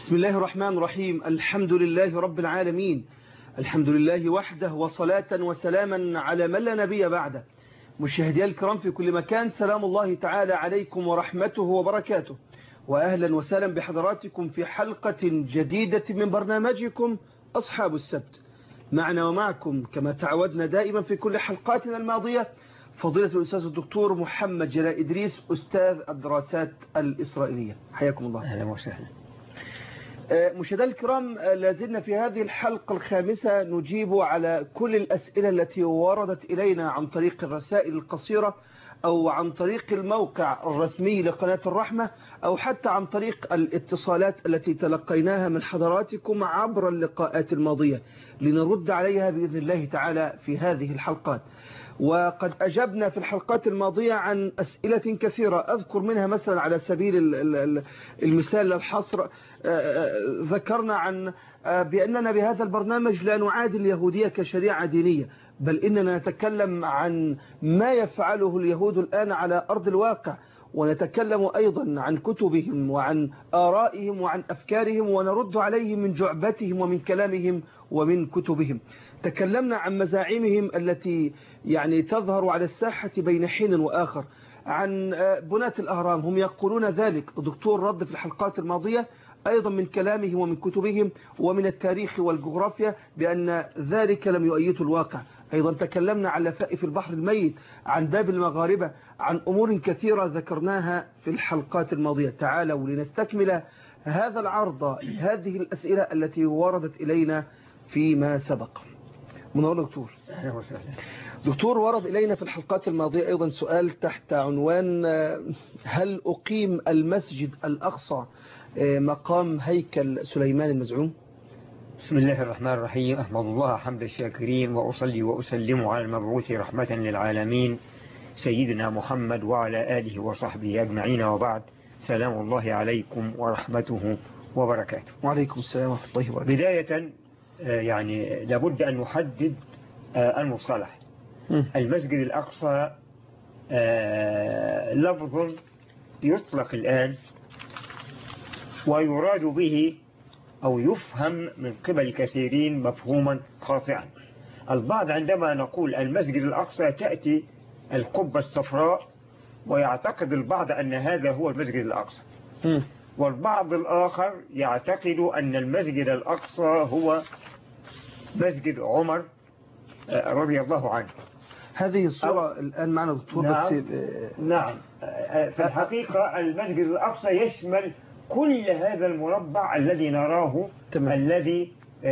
بسم الله الرحمن الرحيم الحمد لله رب العالمين الحمد لله وحده وصلاة وسلاما على من لا نبي بعده مشاهدي الكرام في كل مكان سلام الله تعالى عليكم ورحمته وبركاته وأهلا وسهلا بحضراتكم في حلقة جديدة من برنامجكم أصحاب السبت معنا ومعكم كما تعودنا دائما في كل حلقاتنا الماضية فضيلة الأستاذ الدكتور محمد جلاء إدريس أستاذ الدراسات الإسرائيلية حياكم الله أهلا وسهلا مشاهدينا الكرام لازلنا في هذه الحلقة الخامسة نجيب على كل الأسئلة التي وردت إلينا عن طريق الرسائل القصيرة أو عن طريق الموقع الرسمي لقناة الرحمة أو حتى عن طريق الاتصالات التي تلقيناها من حضراتكم عبر اللقاءات الماضية لنرد عليها بإذن الله تعالى في هذه الحلقات وقد أجبنا في الحلقات الماضية عن أسئلة كثيرة أذكر منها مثلا على سبيل المثال للحصر ذكرنا عن بأننا بهذا البرنامج لا نعادي اليهودية كشريعة دينية بل إننا نتكلم عن ما يفعله اليهود الآن على أرض الواقع ونتكلم أيضا عن كتبهم وعن آرائهم وعن أفكارهم ونرد عليهم من جعبتهم ومن كلامهم ومن كتبهم تكلمنا عن مزاعمهم التي يعني تظهر على الساحة بين حين وآخر عن بناة الأهرام هم يقولون ذلك دكتور رد في الحلقات الماضية أيضا من كلامهم ومن كتبهم ومن التاريخ والجغرافيا بأن ذلك لم يؤيد الواقع أيضا تكلمنا عن لفائف البحر الميت عن باب المغاربة عن أمور كثيرة ذكرناها في الحلقات الماضية تعالوا لنستكمل هذا العرض هذه الأسئلة التي وردت إلينا فيما سبق منور دكتور أهلا وسهلا دكتور ورد إلينا في الحلقات الماضية أيضا سؤال تحت عنوان هل أقيم المسجد الأقصى مقام هيكل سليمان المزعوم بسم الله الرحمن الرحيم أحمد الله حمد الشاكرين وأصلي وأسلم على المبعوث رحمة للعالمين سيدنا محمد وعلى آله وصحبه أجمعين وبعد سلام الله عليكم ورحمته وبركاته وعليكم السلام ورحمة الله وبركاته بداية يعني لابد أن نحدد المصطلح المسجد الأقصى لفظ يطلق الآن ويراد به أو يفهم من قبل كثيرين مفهوما خاطئا البعض عندما نقول المسجد الأقصى تأتي القبة الصفراء ويعتقد البعض أن هذا هو المسجد الأقصى والبعض الآخر يعتقد أن المسجد الأقصى هو مسجد عمر رضي الله عنه هذه الصورة الآن معنا دكتور نعم بس نعم في الحقيقة المسجد الأقصى يشمل كل هذا المربع الذي نراه تمام. الذي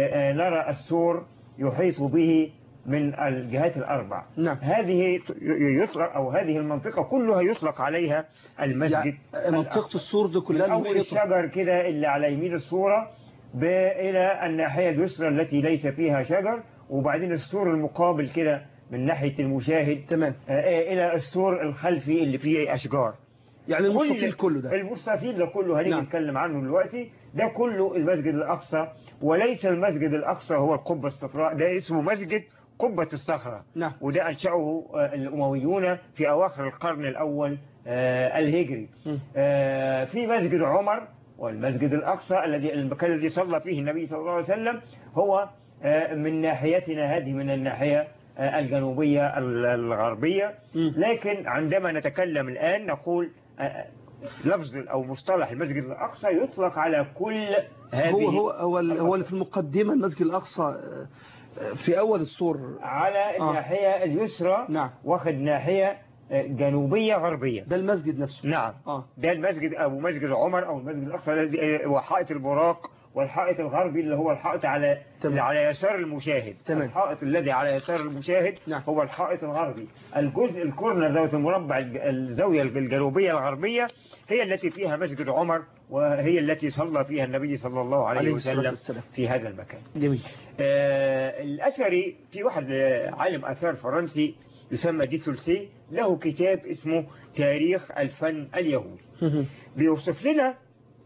نرى السور يحيط به من الجهات الأربع نعم. هذه يطلق أو هذه المنطقة كلها يطلق عليها المسجد يعني منطقة السور دي من كلها أول المحيطة الشجر كده اللي على يمين الصورة ب- إلى الناحية اليسرى التي ليس فيها شجر وبعدين السور المقابل كده من ناحية المشاهد تمام آه، إلى السور الخلفي اللي فيه أشجار يعني المستطيل كل- كله ده المستطيل ده كله هنيجي نعم. نتكلم عنه دلوقتي ده كله المسجد الأقصى وليس المسجد الأقصى هو القبة الصفراء ده اسمه مسجد قبة الصخرة نعم وده أنشأه آه، الأمويون في أواخر القرن الأول آه، الهجري م. آه، في مسجد عمر والمسجد الأقصى الذي المكان الذي صلى فيه النبي صلى الله عليه وسلم هو آه، من ناحيتنا هذه من الناحية آه، الجنوبية ال- الغربية م. لكن عندما نتكلم الآن نقول آه، لفظ أو مصطلح المسجد الأقصى يطلق على كل هذه هو هو هو ال- هو اللي في المقدمة المسجد الأقصى آه، آه، في أول السور على الناحية اليسرى نعم. واخد ناحية آه، جنوبية غربية ده المسجد نفسه نعم اه ده المسجد أبو مسجد عمر أو المسجد الأقصى الذي هو حائط البراق والحائط الغربي اللي هو الحائط على تمام. اللي على يسار المشاهد تمام. الحائط الذي على يسار المشاهد نعم. هو الحائط الغربي الجزء الكورنر ذات المربع الج- الزاوية الجنوبية الغربية هي التي فيها مسجد عمر وهي التي صلى فيها النبي صلى الله عليه, عليه الصلاة وسلم والسلام. في هذا المكان جميل آه، الأثري في واحد آه، عالم آثار فرنسي يسمى دي سولسي له كتاب اسمه تاريخ الفن اليهودي بيوصف لنا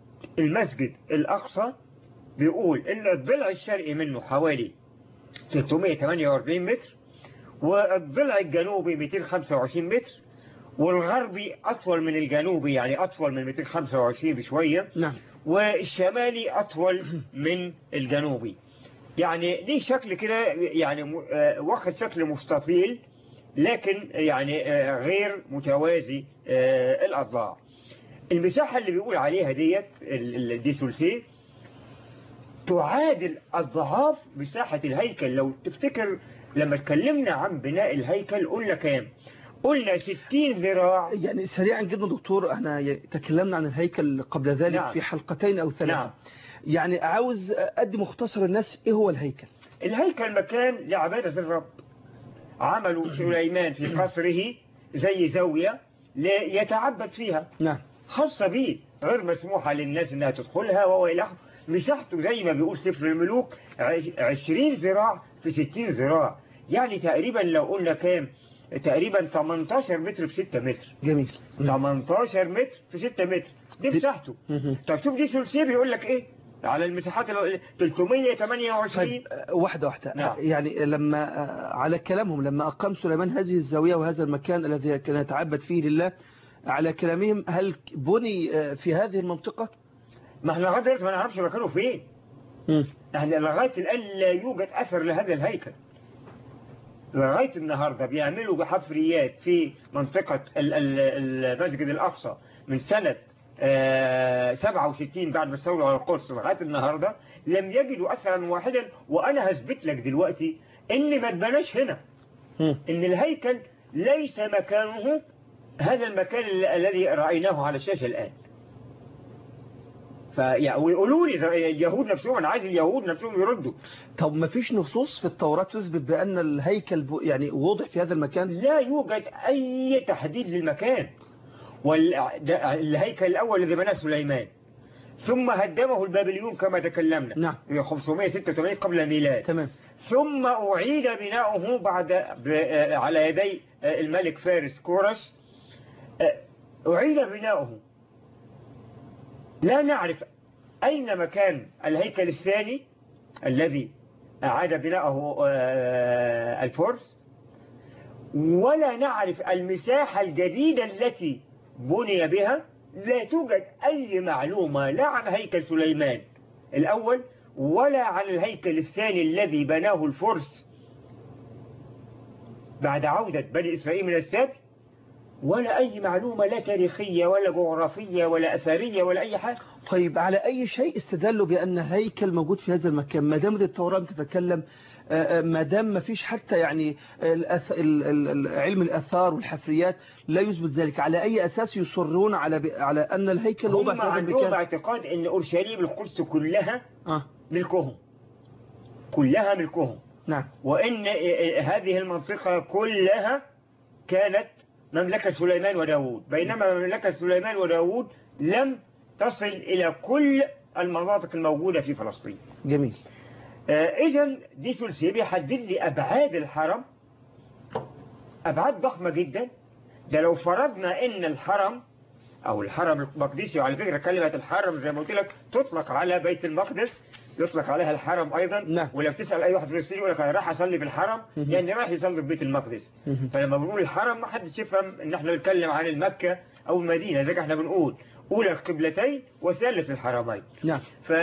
المسجد الأقصى بيقول إن الضلع الشرقي منه حوالي 348 متر والضلع الجنوبي 225 متر والغربي أطول من الجنوبي يعني أطول من 225 بشوية نعم والشمالي أطول من الجنوبي يعني دي شكل كده يعني م- آه، واخد شكل مستطيل لكن يعني آه، غير متوازي آه، الأضلاع المساحة اللي بيقول عليها ديت ال- ال- دي ثلثي تعادل أضعاف مساحة الهيكل لو تفتكر لما اتكلمنا عن بناء الهيكل قلنا كام قلنا 60 ذراع يعني سريعا جدا دكتور احنا ي- تكلمنا عن الهيكل قبل ذلك نعم. في حلقتين او ثلاثة نعم. يعني عاوز ادي مختصر الناس ايه هو الهيكل الهيكل مكان لعبادة الرب عملوا سليمان في قصره زي زاوية ليتعبد فيها نعم خاصة به غير مسموحة للناس انها تدخلها وهو إله مساحته زي ما بيقول سفر الملوك عش- عشرين ذراع في ستين ذراع يعني تقريبا لو قلنا كام تقريبا 18 متر في 6 متر جميل 18 متر في 6 متر دي دي- مساحته مهم. طب شوف دي ثلثيه بيقول لك ايه على المساحات ال 328 طيب آه، واحدة واحدة نعم. يعني لما آه، على كلامهم لما أقام سليمان هذه الزاوية وهذا المكان الذي كان يتعبد فيه لله على كلامهم هل بني آه، في هذه المنطقة؟ ما احنا لغايه دلوقتي ما نعرفش مكانه فين احنا لغايه الان لا يوجد اثر لهذا الهيكل لغايه النهارده بيعملوا بحفريات في منطقه ال- ال- المسجد الاقصى من سنه آه، 67 بعد ما استولوا على القدس لغايه النهارده لم يجدوا اثرا واحدا وانا هثبت لك دلوقتي ان ما اتبناش هنا مم. ان الهيكل ليس مكانه هذا المكان ال- الذي رايناه على الشاشه الان فيعني ويقولوا لي زي اليهود نفسهم انا عايز اليهود نفسهم يردوا طب ما فيش نصوص في التوراة تثبت بأن الهيكل ب- يعني وضع في هذا المكان؟ لا يوجد اي تحديد للمكان والهيكل الاول الذي بناه سليمان ثم هدمه البابليون كما تكلمنا نعم. في 586 قبل الميلاد تمام ثم أعيد بناؤه بعد ب- آه، على يدي آه، الملك فارس كورش آه، أعيد بناؤه لا نعرف أين مكان الهيكل الثاني الذي أعاد بناؤه آه، الفرس ولا نعرف المساحة الجديدة التي بني بها لا توجد أي معلومة لا عن هيكل سليمان الأول ولا عن الهيكل الثاني الذي بناه الفرس بعد عودة بني إسرائيل من السبت ولا أي معلومة لا تاريخية ولا جغرافية ولا أثرية ولا أي حاجة طيب على أي شيء استدلوا بأن هيكل موجود في هذا المكان ما دامت التوراة بتتكلم آه، آه، ما دام ما فيش حتى يعني الأث... ال- ال- ال- علم الآثار والحفريات لا يثبت ذلك على أي أساس يصرون على ب... على أن الهيكل وضع هم في هذا عندهم المكان اعتقاد أن أورشليم القدس كلها آه. ملكهم كلها ملكهم نعم وأن هذه المنطقة كلها كانت مملكة سليمان وداود بينما مملكة سليمان وداود لم تصل إلى كل المناطق الموجودة في فلسطين جميل إذا دي ثلثية بيحدد لي أبعاد الحرم أبعاد ضخمة جدا ده لو فرضنا إن الحرم أو الحرم المقدسي وعلى فكرة كلمة الحرم زي ما قلت لك تطلق على بيت المقدس يطلق عليها الحرم أيضا نعم. ولو تسأل أي واحد فلسطيني يقول لك أنا راح أصلي في الحرم مهم. يعني راح يصلي في بيت المقدس مهم. فلما بنقول الحرم ما حدش يفهم إن إحنا بنتكلم عن المكة أو المدينة زي ما إحنا بنقول أولى القبلتين وثالث الحرمين نعم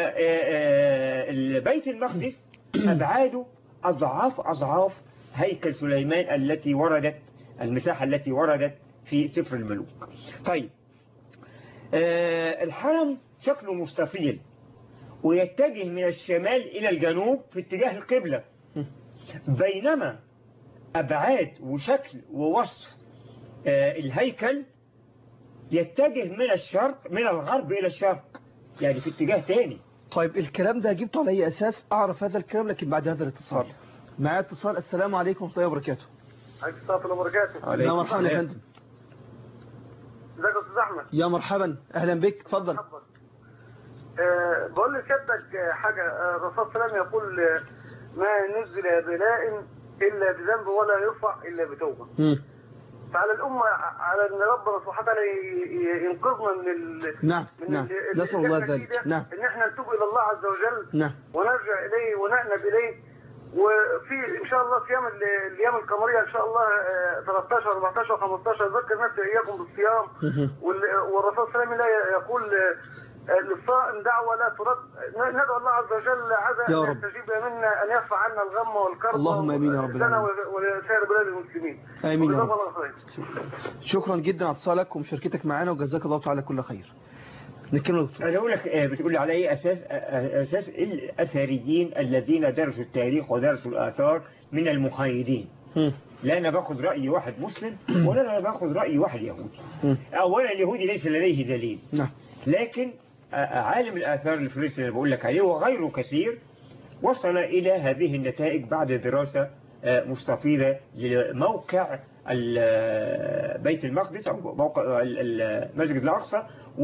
فبيت المقدس أبعاده أضعاف أضعاف هيكل سليمان التي وردت المساحة التي وردت في سفر الملوك طيب آه، الحرم شكله مستطيل ويتجه من الشمال إلى الجنوب في اتجاه القبلة بينما أبعاد وشكل ووصف آه، الهيكل يتجه من الشرق من الغرب إلى الشرق يعني في اتجاه تاني طيب الكلام ده جبته على أي أساس أعرف هذا الكلام لكن بعد هذا الاتصال اتفضل. معايا اتصال السلام عليكم ورحمة الله وبركاته عليكم السلام ورحمة الله وبركاته عليكم يا مرحبا يا السلام. فندم ازيك يا استاذ احمد يا مرحبا أهلا بك اتفضل مرحبا. آه، بقول لسيادتك آه، حاجة آه، الرسول صلى الله عليه وسلم يقول آه، ما نزل بلاء إلا بذنب ولا يرفع إلا بتوبة مم. فعلى الأمة على أن ربنا سبحانه وتعالى ي- ي- ينقذنا من ال نعم من نعم ال- نسأل اللي الله احنا فيه ذلك ده، نعم إن احنا نتوب إلى الله عز وجل نعم ونرجع إليه ونأنب إليه وفي ان شاء الله صيام ال- الايام القمريه ان شاء الله آه، 13 14 15 ذكر نفسي اياكم بالصيام وال- والرسول صلى الله عليه وسلم لا يقول آه، آه، للصائم دعوه لا ترد ن- ندعو الله عز وجل عز يا ان رب. يستجيب منا ان يرفع عنا الغم والكرب اللهم آمين يا رب لنا العالمين. ول- ولسائر بلاد المسلمين آمين يا وجزاكم رب. الله خير شكرا جدا على اتصالك ومشاركتك معنا وجزاك الله تعالى كل خير نكمل يا دكتور انا اقول لك آه، بتقول لي على ايه اساس آه، آه، اساس الاثريين الذين درسوا التاريخ ودرسوا الاثار من المقيدين مم. لا انا باخذ راي واحد مسلم ولا انا باخذ راي واحد يهودي مم. اولا اليهودي ليس لديه دليل نعم لكن آه، آه، عالم الاثار الفرنسي اللي بقول لك عليه وغيره كثير وصل الى هذه النتائج بعد دراسه آه، مستفيضه لموقع ال- آه، بيت المقدس او موقع ال- ال- المسجد الاقصى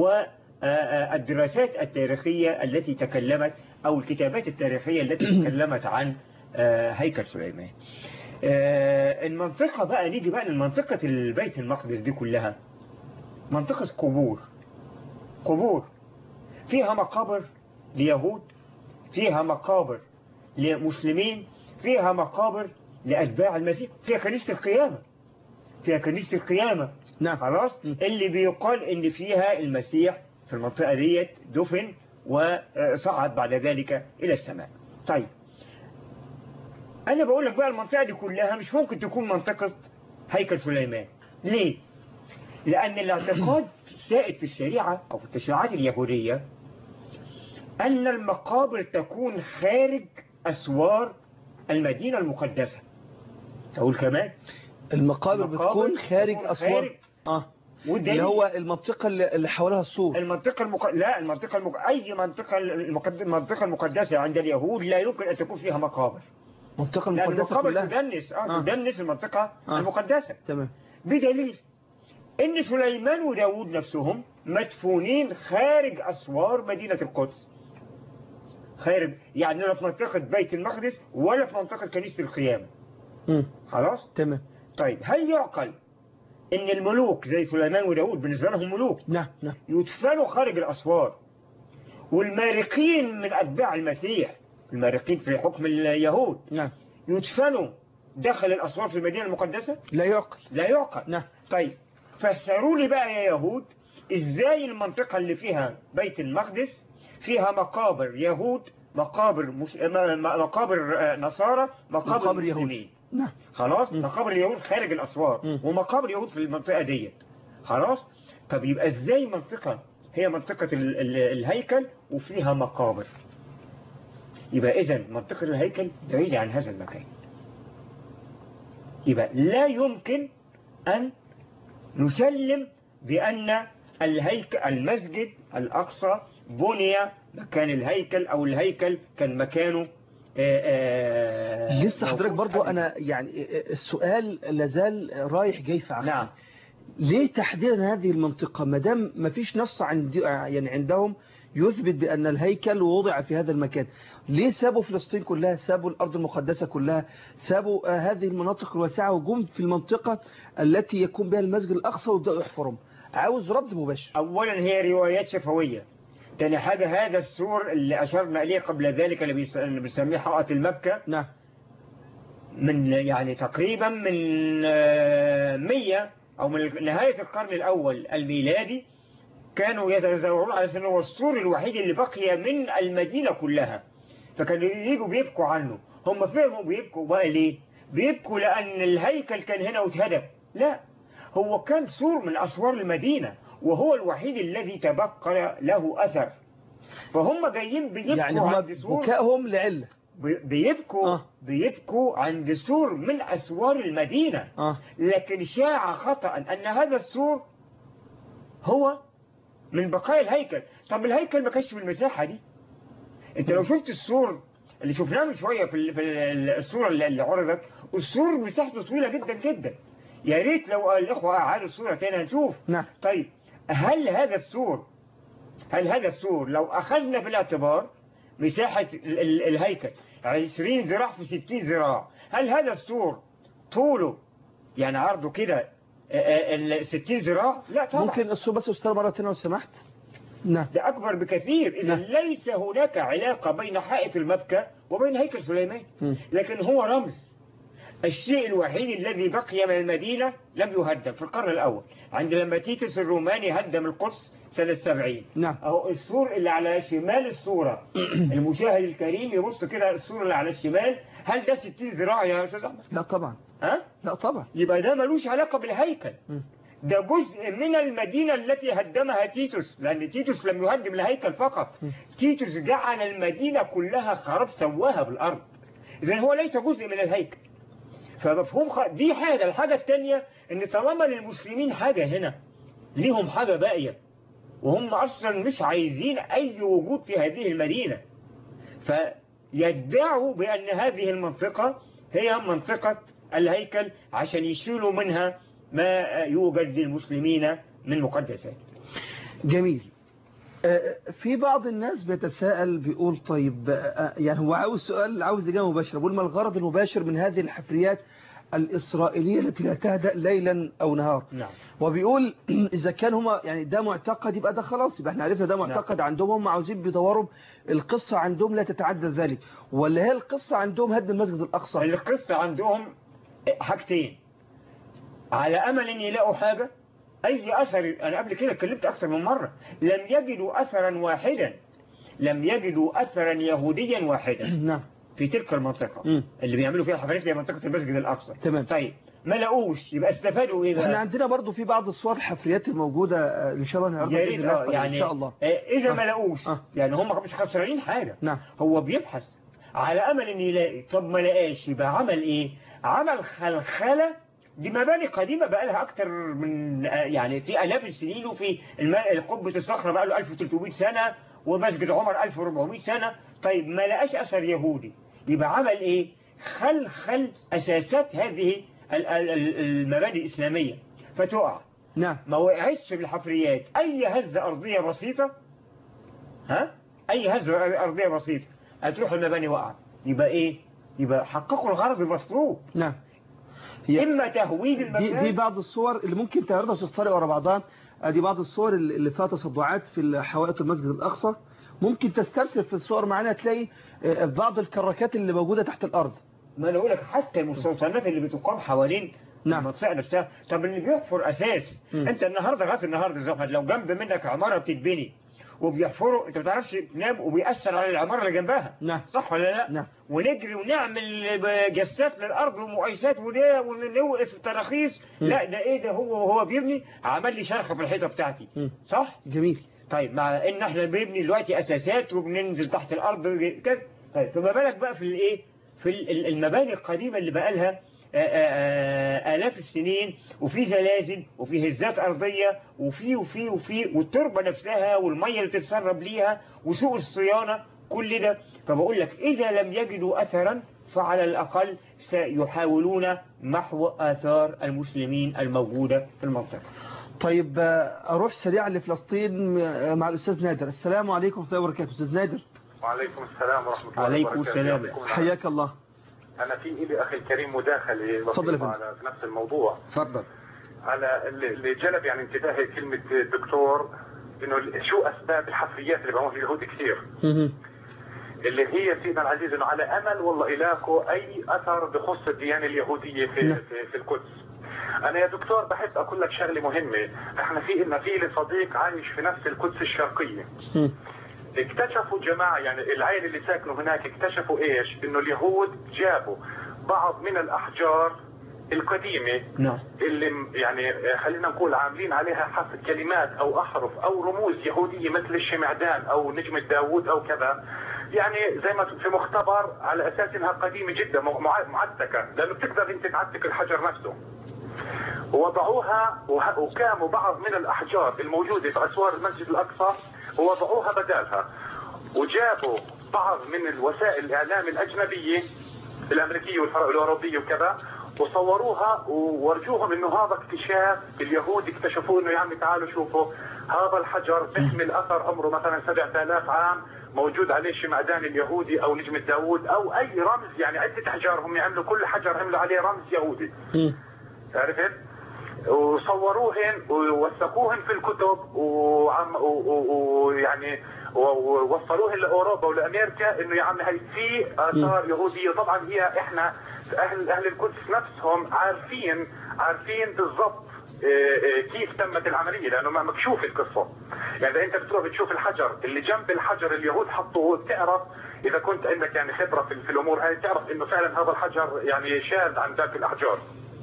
والدراسات التاريخيه التي تكلمت او الكتابات التاريخيه التي تكلمت عن آه، هيكل سليمان. آه، المنطقه بقى نيجي بقى لمنطقه البيت المقدس دي كلها منطقه قبور قبور فيها مقابر ليهود فيها مقابر لمسلمين فيها مقابر لأتباع المسيح فيها كنيسة القيامة فيها كنيسة القيامة نعم خلاص م. اللي بيقال ان فيها المسيح في المنطقة ديت دفن وصعد بعد ذلك إلى السماء طيب أنا بقول لك بقى المنطقة دي كلها مش ممكن تكون منطقة هيكل سليمان ليه؟ لأن الاعتقاد السائد في الشريعة أو في التشريعات اليهودية أن المقابر تكون خارج أسوار المدينة المقدسة أقول كمان المقابر المقابر بتكون خارج بتكون اسوار خارج اه والدليل اللي هو المنطقة اللي اللي حواليها السور المنطقة المق... لا المنطقة المق... أي منطقة المقد... المنطقة المقدسة عند اليهود لا يمكن أن تكون فيها مقابر المنطقة لأن المقدسة المقابر كلها تدنس آه. آه. تدنس المنطقة آه. المقدسة تمام بدليل ان سليمان وداود نفسهم مدفونين خارج اسوار مدينة القدس خارج يعني لا في منطقة بيت المقدس ولا في منطقة كنيسة القيامة مم. خلاص تمام طيب هل يعقل ان الملوك زي سليمان وداود بالنسبة لهم ملوك نعم نعم يدفنوا خارج الاسوار والمارقين من اتباع المسيح المارقين في حكم اليهود نعم يدفنوا داخل الاسوار في المدينة المقدسة لا يعقل لا يعقل نعم طيب فسروا لي بقى يا يهود ازاي المنطقة اللي فيها بيت المقدس فيها مقابر يهود مقابر مش... م- م- مقابر آه، نصارى مقابر, مقابر يهود. مسلمين نعم خلاص مم. مقابر اليهود خارج الاسوار مم. ومقابر يهود في المنطقة ديت خلاص طب يبقى ازاي منطقة هي منطقة ال... ال... الهيكل وفيها مقابر يبقى اذا منطقة الهيكل بعيدة عن هذا المكان يبقى لا يمكن أن نسلم بأن الهيكل المسجد الأقصى بني مكان الهيكل أو الهيكل كان مكانه آه، آه، لسه حضرتك موجود برضو حديث. انا يعني السؤال لازال رايح جاي في عقلي نعم ليه تحديدا هذه المنطقة ما دام ما فيش نص عند يعني عندهم يثبت بأن الهيكل وضع في هذا المكان ليه سابوا فلسطين كلها سابوا الأرض المقدسة كلها سابوا آه، هذه المناطق الواسعة وجم في المنطقة التي يكون بها المسجد الأقصى ويبدأوا يحفرهم عاوز رد مباشر أولا هي روايات شفوية تاني حاجة هذا السور اللي أشرنا إليه قبل ذلك اللي بيس- اللي بنسميه حائط المكة نعم من يعني تقريبا من آه، 100 أو من نهاية القرن الأول الميلادي كانوا يتزورون على أنه هو السور الوحيد اللي بقي من المدينة كلها فكانوا يجوا بيبكوا عنه هم فهموا بيبكوا بقى ليه بيبكوا لأن الهيكل كان هنا واتهدم لا هو كان سور من أسوار المدينة وهو الوحيد الذي تبقى له أثر فهم جايين بيبكوا يعني هم عند سور بكائهم لعلة بي- بيبكوا آه. بيبكوا عند سور من أسوار المدينة آه. لكن شاع خطأ أن هذا السور هو من بقايا الهيكل طب الهيكل ما كانش في المساحة دي انت لو شفت السور اللي شفناه من شوية في ال- في ال- الصورة اللي اللي عرضت السور مساحته طويلة جدا جدا يا ريت لو الإخوة أعادوا الصورة تاني هنشوف نعم طيب هل هذا السور هل هذا السور لو أخذنا في الاعتبار مساحة ال- ال- الهيكل 20 ذراع في 60 ذراع هل هذا السور طوله يعني عرضه كده آه، آه، ال 60 ذراع لا طبعا ممكن السؤال بس أستاذ مرة تانية لو سمحت نعم ده أكبر بكثير إذا نعم. ليس هناك علاقة بين حائط المبكى وبين هيكل سليمان مم. لكن هو رمز الشيء الوحيد الذي بقي من المدينة لم يهدم في القرن الأول عند لما تيتس الروماني هدم القدس سنة 70 نعم. أهو السور اللي على شمال الصورة المشاهد الكريم يبص كده على السور اللي على الشمال هل ده 60 ذراع يا أستاذ أحمد؟ لا طبعا ها؟ لا طبعا يبقى ده ملوش علاقة بالهيكل مم. ده جزء من المدينة التي هدمها تيتوس لأن تيتوس لم يهدم الهيكل فقط تيتوس جعل المدينة كلها خراب سواها بالأرض إذن هو ليس جزء من الهيكل فمفهوم خ... دي حاجة الحاجة الثانية إن طالما للمسلمين حاجة هنا ليهم حاجة باقية وهم أصلا مش عايزين أي وجود في هذه المدينة فيدعوا بأن هذه المنطقة هي منطقة الهيكل عشان يشيلوا منها ما يوجد للمسلمين من مقدسات جميل آه، في بعض الناس بيتساءل بيقول طيب آه، يعني هو عاوز سؤال عاوز إجابة مباشرة بيقول ما الغرض المباشر من هذه الحفريات الإسرائيلية التي لا تهدأ ليلا أو نهار نعم وبيقول إذا كان هما يعني ده معتقد يبقى ده خلاص يبقى احنا عرفنا ده معتقد عندهم هم عاوزين بيدوروا القصة عندهم لا تتعدى ذلك ولا هي القصة عندهم هدم المسجد الأقصى القصة عندهم حاجتين على أمل أن يلاقوا حاجة أي أثر أنا قبل كده اتكلمت أكثر من مرة لم يجدوا أثرا واحدا لم يجدوا أثرا يهوديا واحدا نعم في تلك المنطقة مم. اللي بيعملوا فيها الحفلات هي منطقة المسجد الأقصى تمام. طيب ما لقوش يبقى استفادوا إيه احنا بقى؟ عندنا برضو في بعض الصور الحفريات الموجودة آه، إن شاء الله نعرضها يا بإذن ريت الله اه قريب يعني إن شاء الله آه، إذا ما آه. لقوش آه. يعني هم مش خسرانين حاجة نعم هو بيبحث على امل ان يلاقي طب ما لقاش يبقى عمل ايه عمل خلخله دي مباني قديمه بقى لها اكتر من آه، يعني في الاف السنين وفي الم- قبه الصخره بقى له 1300 سنه ومسجد عمر 1400 سنه طيب ما لقاش اثر يهودي يبقى عمل ايه خلخل اساسات هذه ال- ال- ال- المباني الاسلاميه فتقع نعم ما وقعتش بالحفريات اي هزه ارضيه بسيطه ها اي هزه ارضيه بسيطه هتروح المباني وقع يبقى ايه يبقى حققوا الغرض المطلوب نعم هي اما تهويد دي, دي المباني بعض الصور اللي ممكن تعرضها استاذ طارق ورا بعضها ادي بعض الصور اللي اللي فيها تصدعات في حوائط المسجد الاقصى ممكن تسترسل في الصور معانا تلاقي آه، بعض الكراكات اللي موجودة تحت الارض ما انا اقول لك حتى المستوطنات اللي بتقام حوالين نعم. المنطقه نفسها طب اللي بيحفر اساس مم. انت النهارده لغايه النهارده زي ما لو جنب منك عماره بتتبني وبيحفروا انت ما تعرفش تنام وبيأثر على العماره اللي جنبها نعم صح ولا لا؟ نعم. ونجري ونعمل جسات للارض ومقايسات وده ونوقف التراخيص مم. لا ده ايه ده هو وهو بيبني عمل لي شرخ في الحيطه بتاعتي مم. صح؟ جميل طيب مع ان احنا بنبني دلوقتي اساسات وبننزل تحت الارض كده طيب فما بالك بقى في الايه؟ في ال- ال- المباني القديمه اللي بقى لها آه، آه، آه، آلاف السنين وفي زلازل وفي هزات أرضية وفي وفي وفي والتربة نفسها والمية اللي تتسرب ليها وسوء الصيانة كل ده فبقول لك إذا لم يجدوا أثرا فعلى الأقل سيحاولون محو آثار المسلمين الموجودة في المنطقة طيب آه، اروح سريعا لفلسطين آه، مع الاستاذ نادر السلام عليكم ورحمه الله وبركاته استاذ نادر وعليكم السلام ورحمة الله عليكم وبركاته السلام. يعطيكم العافية. حياك الله أنا في إلي أخي الكريم مداخلة تفضل يا لطيفة فندم. على في نفس الموضوع تفضل على اللي اللي جلب يعني انتباهي كلمة الدكتور إنه ال- شو أسباب الحفريات اللي بيعملوها اليهود كثير مهم. اللي هي سيدنا العزيز إنه على أمل والله إلاكو أي أثر بخص الديانة اليهودية في نعم. في, في القدس أنا يا دكتور بحب أقول لك شغلة مهمة إحنا في إلنا في لي صديق عايش في نفس القدس الشرقية مم. اكتشفوا جماعة يعني العائلة اللي ساكنوا هناك اكتشفوا ايش انه اليهود جابوا بعض من الاحجار القديمة نعم اللي م- يعني خلينا نقول عاملين عليها حرف كلمات او احرف او رموز يهودية مثل الشمعدان او نجمة داوود او كذا يعني زي ما في مختبر على اساس انها قديمة جدا مع- معتكة لانه بتقدر انت تعتك الحجر نفسه ووضعوها وه- وكاموا بعض من الاحجار الموجودة في اسوار المسجد الاقصى ووضعوها بدالها وجابوا بعض من الوسائل الاعلام الاجنبية الامريكية والفرق الاوروبية وكذا وصوروها وورجوهم انه هذا اكتشاف اليهود اكتشفوه انه يا عمي تعالوا شوفوا هذا الحجر بيحمل اثر عمره مثلا 7000 عام موجود عليه الشمعدان اليهودي او نجمة داوود او اي رمز يعني عدة احجار هم يعملوا كل حجر عملوا عليه رمز يهودي مم. عرفت؟ وصوروهن ووثقوهن في الكتب وعم ويعني ووصلوهن لاوروبا ولامريكا انه يا عم هي في اثار يهوديه طبعا هي احنا اهل اهل القدس نفسهم عارفين عارفين بالضبط كيف تمت العمليه لانه ما مكشوف القصه يعني اذا انت بتروح بتشوف الحجر اللي جنب الحجر اليهود حطوه بتعرف اذا كنت عندك يعني خبره في, في الامور هاي تعرف انه فعلا هذا الحجر يعني شاذ عن ذاك الاحجار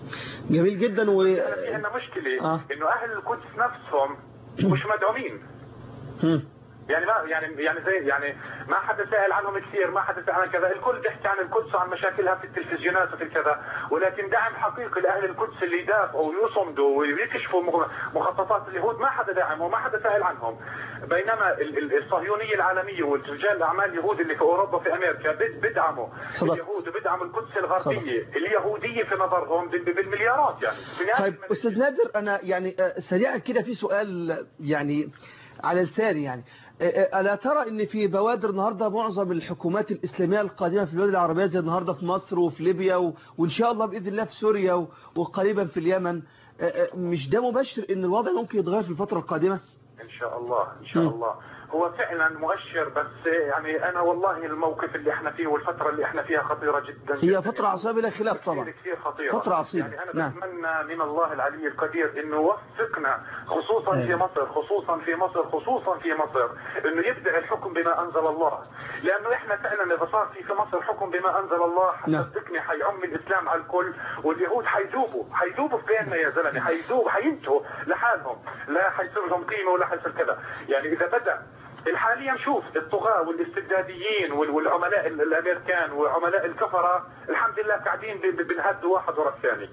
جميل جدا و في عندنا مشكله آه. انه اهل القدس نفسهم مش مدعومين مم. يعني ما يعني يعني زي يعني ما حدا سأل عنهم كثير ما حدا سأل عن كذا الكل بيحكي عن القدس وعن مشاكلها في التلفزيونات وفي كذا ولكن دعم حقيقي لأهل القدس اللي يدافعوا ويصمدوا ويكشفوا مخ- مخططات اليهود ما حدا داعم وما حدا سأل عنهم بينما ال- ال- الصهيونية العالمية والرجال الأعمال اليهود اللي في أوروبا في أمريكا بد- بدعموا صدقت. اليهود وبدعموا القدس الغربية اليهودية في نظرهم بال- بالمليارات يعني بمئات طيب الملايين. استاذ نادر انا يعني آه، سريعا كده في سؤال يعني على لساني يعني آه، آه، الا ترى ان في بوادر النهارده معظم الحكومات الاسلاميه القادمه في البلاد العربيه زي النهارده في مصر وفي ليبيا و... وان شاء الله باذن الله في سوريا و... وقريبا في اليمن آه، آه، مش ده مبشر ان الوضع ممكن يتغير في الفتره القادمه ان شاء الله ان شاء مم. الله هو فعلا مؤشر بس يعني انا والله الموقف اللي احنا فيه والفتره اللي احنا فيها خطيره جدا هي جداً. فتره عصابه بلا خلاف كثير طبعا كثير خطيرة فترة عصيبة. يعني أنا نعم. بتمنى من الله العلي القدير إنه يوفقنا خصوصا في نعم. مصر خصوصا في مصر خصوصا في مصر إنه يبدأ الحكم بما أنزل الله لأنه إحنا فعلا إذا صار في في مصر حكم بما أنزل الله نعم. حصدقني حيعم الإسلام على الكل واليهود حيذوبوا حيذوبوا في بيننا يا زلمة حيذوبوا حينتهوا لحالهم لا حيصير لهم قيمة ولا حيصير كذا يعني إذا بدأ حاليا شوف الطغاة والاستبداديين وال- والعملاء ال- الامريكان وعملاء الكفرة الحمد لله قاعدين ب- ب- بنهد واحد ورا الثاني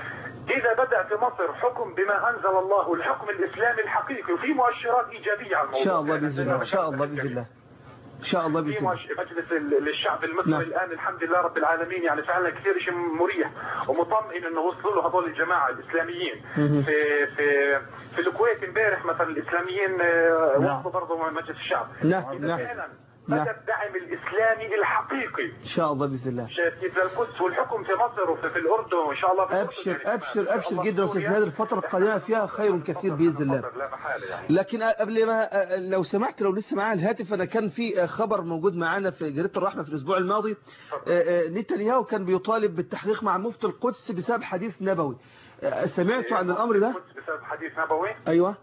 اذا بدأ في مصر حكم بما انزل الله والحكم الاسلامي الحقيقي وفي مؤشرات ايجابية على الموضوع ان شاء الله فعلاً. باذن الله ان شاء الله باذن الله ان شاء الله في باذن الله مؤش- مجلس ال- الشعب المصري نعم. الان الحمد لله رب العالمين يعني فعلا كثير شيء مريح ومطمئن انه وصلوا له هذول الجماعه الاسلاميين مهم. في في في الكويت امبارح مثلا الاسلاميين آه، نعم. وصلوا برضه مجلس الشعب نعم، إذا نعم. فعلا نعم. بدا الدعم الاسلامي الحقيقي ان شاء الله باذن الله شايف كيف للقدس والحكم في مصر وفي في الاردن وان شاء الله في الأردن ابشر يعني كمان. ابشر إن شاء ابشر الله جدا في استاذ سوريا. نادر الفتره القادمه فيها خير كثير باذن الله لا محاله يعني لكن قبل ما لو سمحت لو لسه معايا الهاتف انا كان في خبر موجود معانا في جريده الرحمه في الاسبوع الماضي نتنياهو كان بيطالب بالتحقيق مع مفتي القدس بسبب حديث نبوي سمعتوا عن الامر ده القدس بسبب حديث نبوي ايوه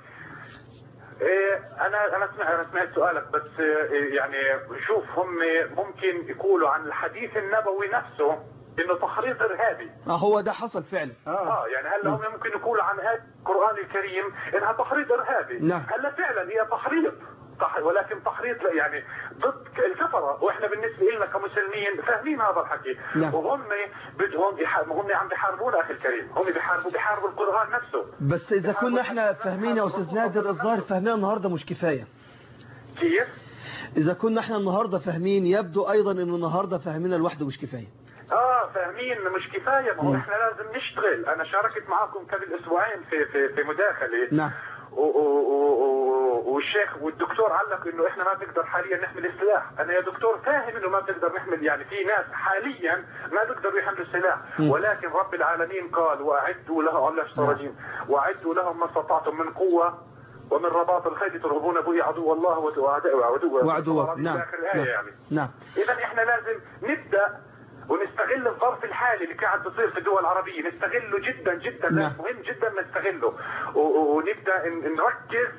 إيه انا انا سمعت انا سمعت سؤالك بس إيه يعني شوف هم ممكن يقولوا عن الحديث النبوي نفسه انه تحريض ارهابي اه هو ده حصل فعلا اه يعني هلا هم ممكن يقولوا عن هذا القران الكريم انها تحريض ارهابي نعم. هلا فعلا هي تحريض تح- ولكن تحريض لا يعني ضد الكفره واحنا بالنسبه لنا كمسلمين فاهمين هذا الحكي نعم. وهم بدهم يح- هم عم بيحاربونا اخي الكريم هم بيحاربوا بيحاربوا القران نفسه بس اذا كنا احنا فاهمين يا استاذ نادر الظاهر فاهمين النهارده مش كفايه كيف؟ اذا كنا احنا النهارده فاهمين يبدو ايضا ان النهارده فاهمنا لوحده مش كفايه اه فاهمين مش كفايه ما هو مم. احنا لازم نشتغل انا شاركت معكم قبل اسبوعين في في في مداخله نعم و- و- و- و- والشيخ والدكتور علق انه احنا ما بنقدر حاليا نحمل السلاح انا يا دكتور فاهم انه ما بنقدر نحمل يعني في ناس حاليا ما بيقدروا يحملوا السلاح مم. ولكن رب العالمين قال واعدوا لهم الله نعم. الرجيم واعدوا لهم ما استطعتم من قوه ومن رباط الخيل ترهبون به عدو الله وعدوه وعدوه وعدوك نعم الى اخر الايه نعم يعني نعم اذا احنا لازم نبدا ونستغل الظرف الحالي اللي قاعد بيصير في الدول العربيه نستغله جدا جدا نعم. مهم جدا نستغله و- و- ونبدا ن- نركز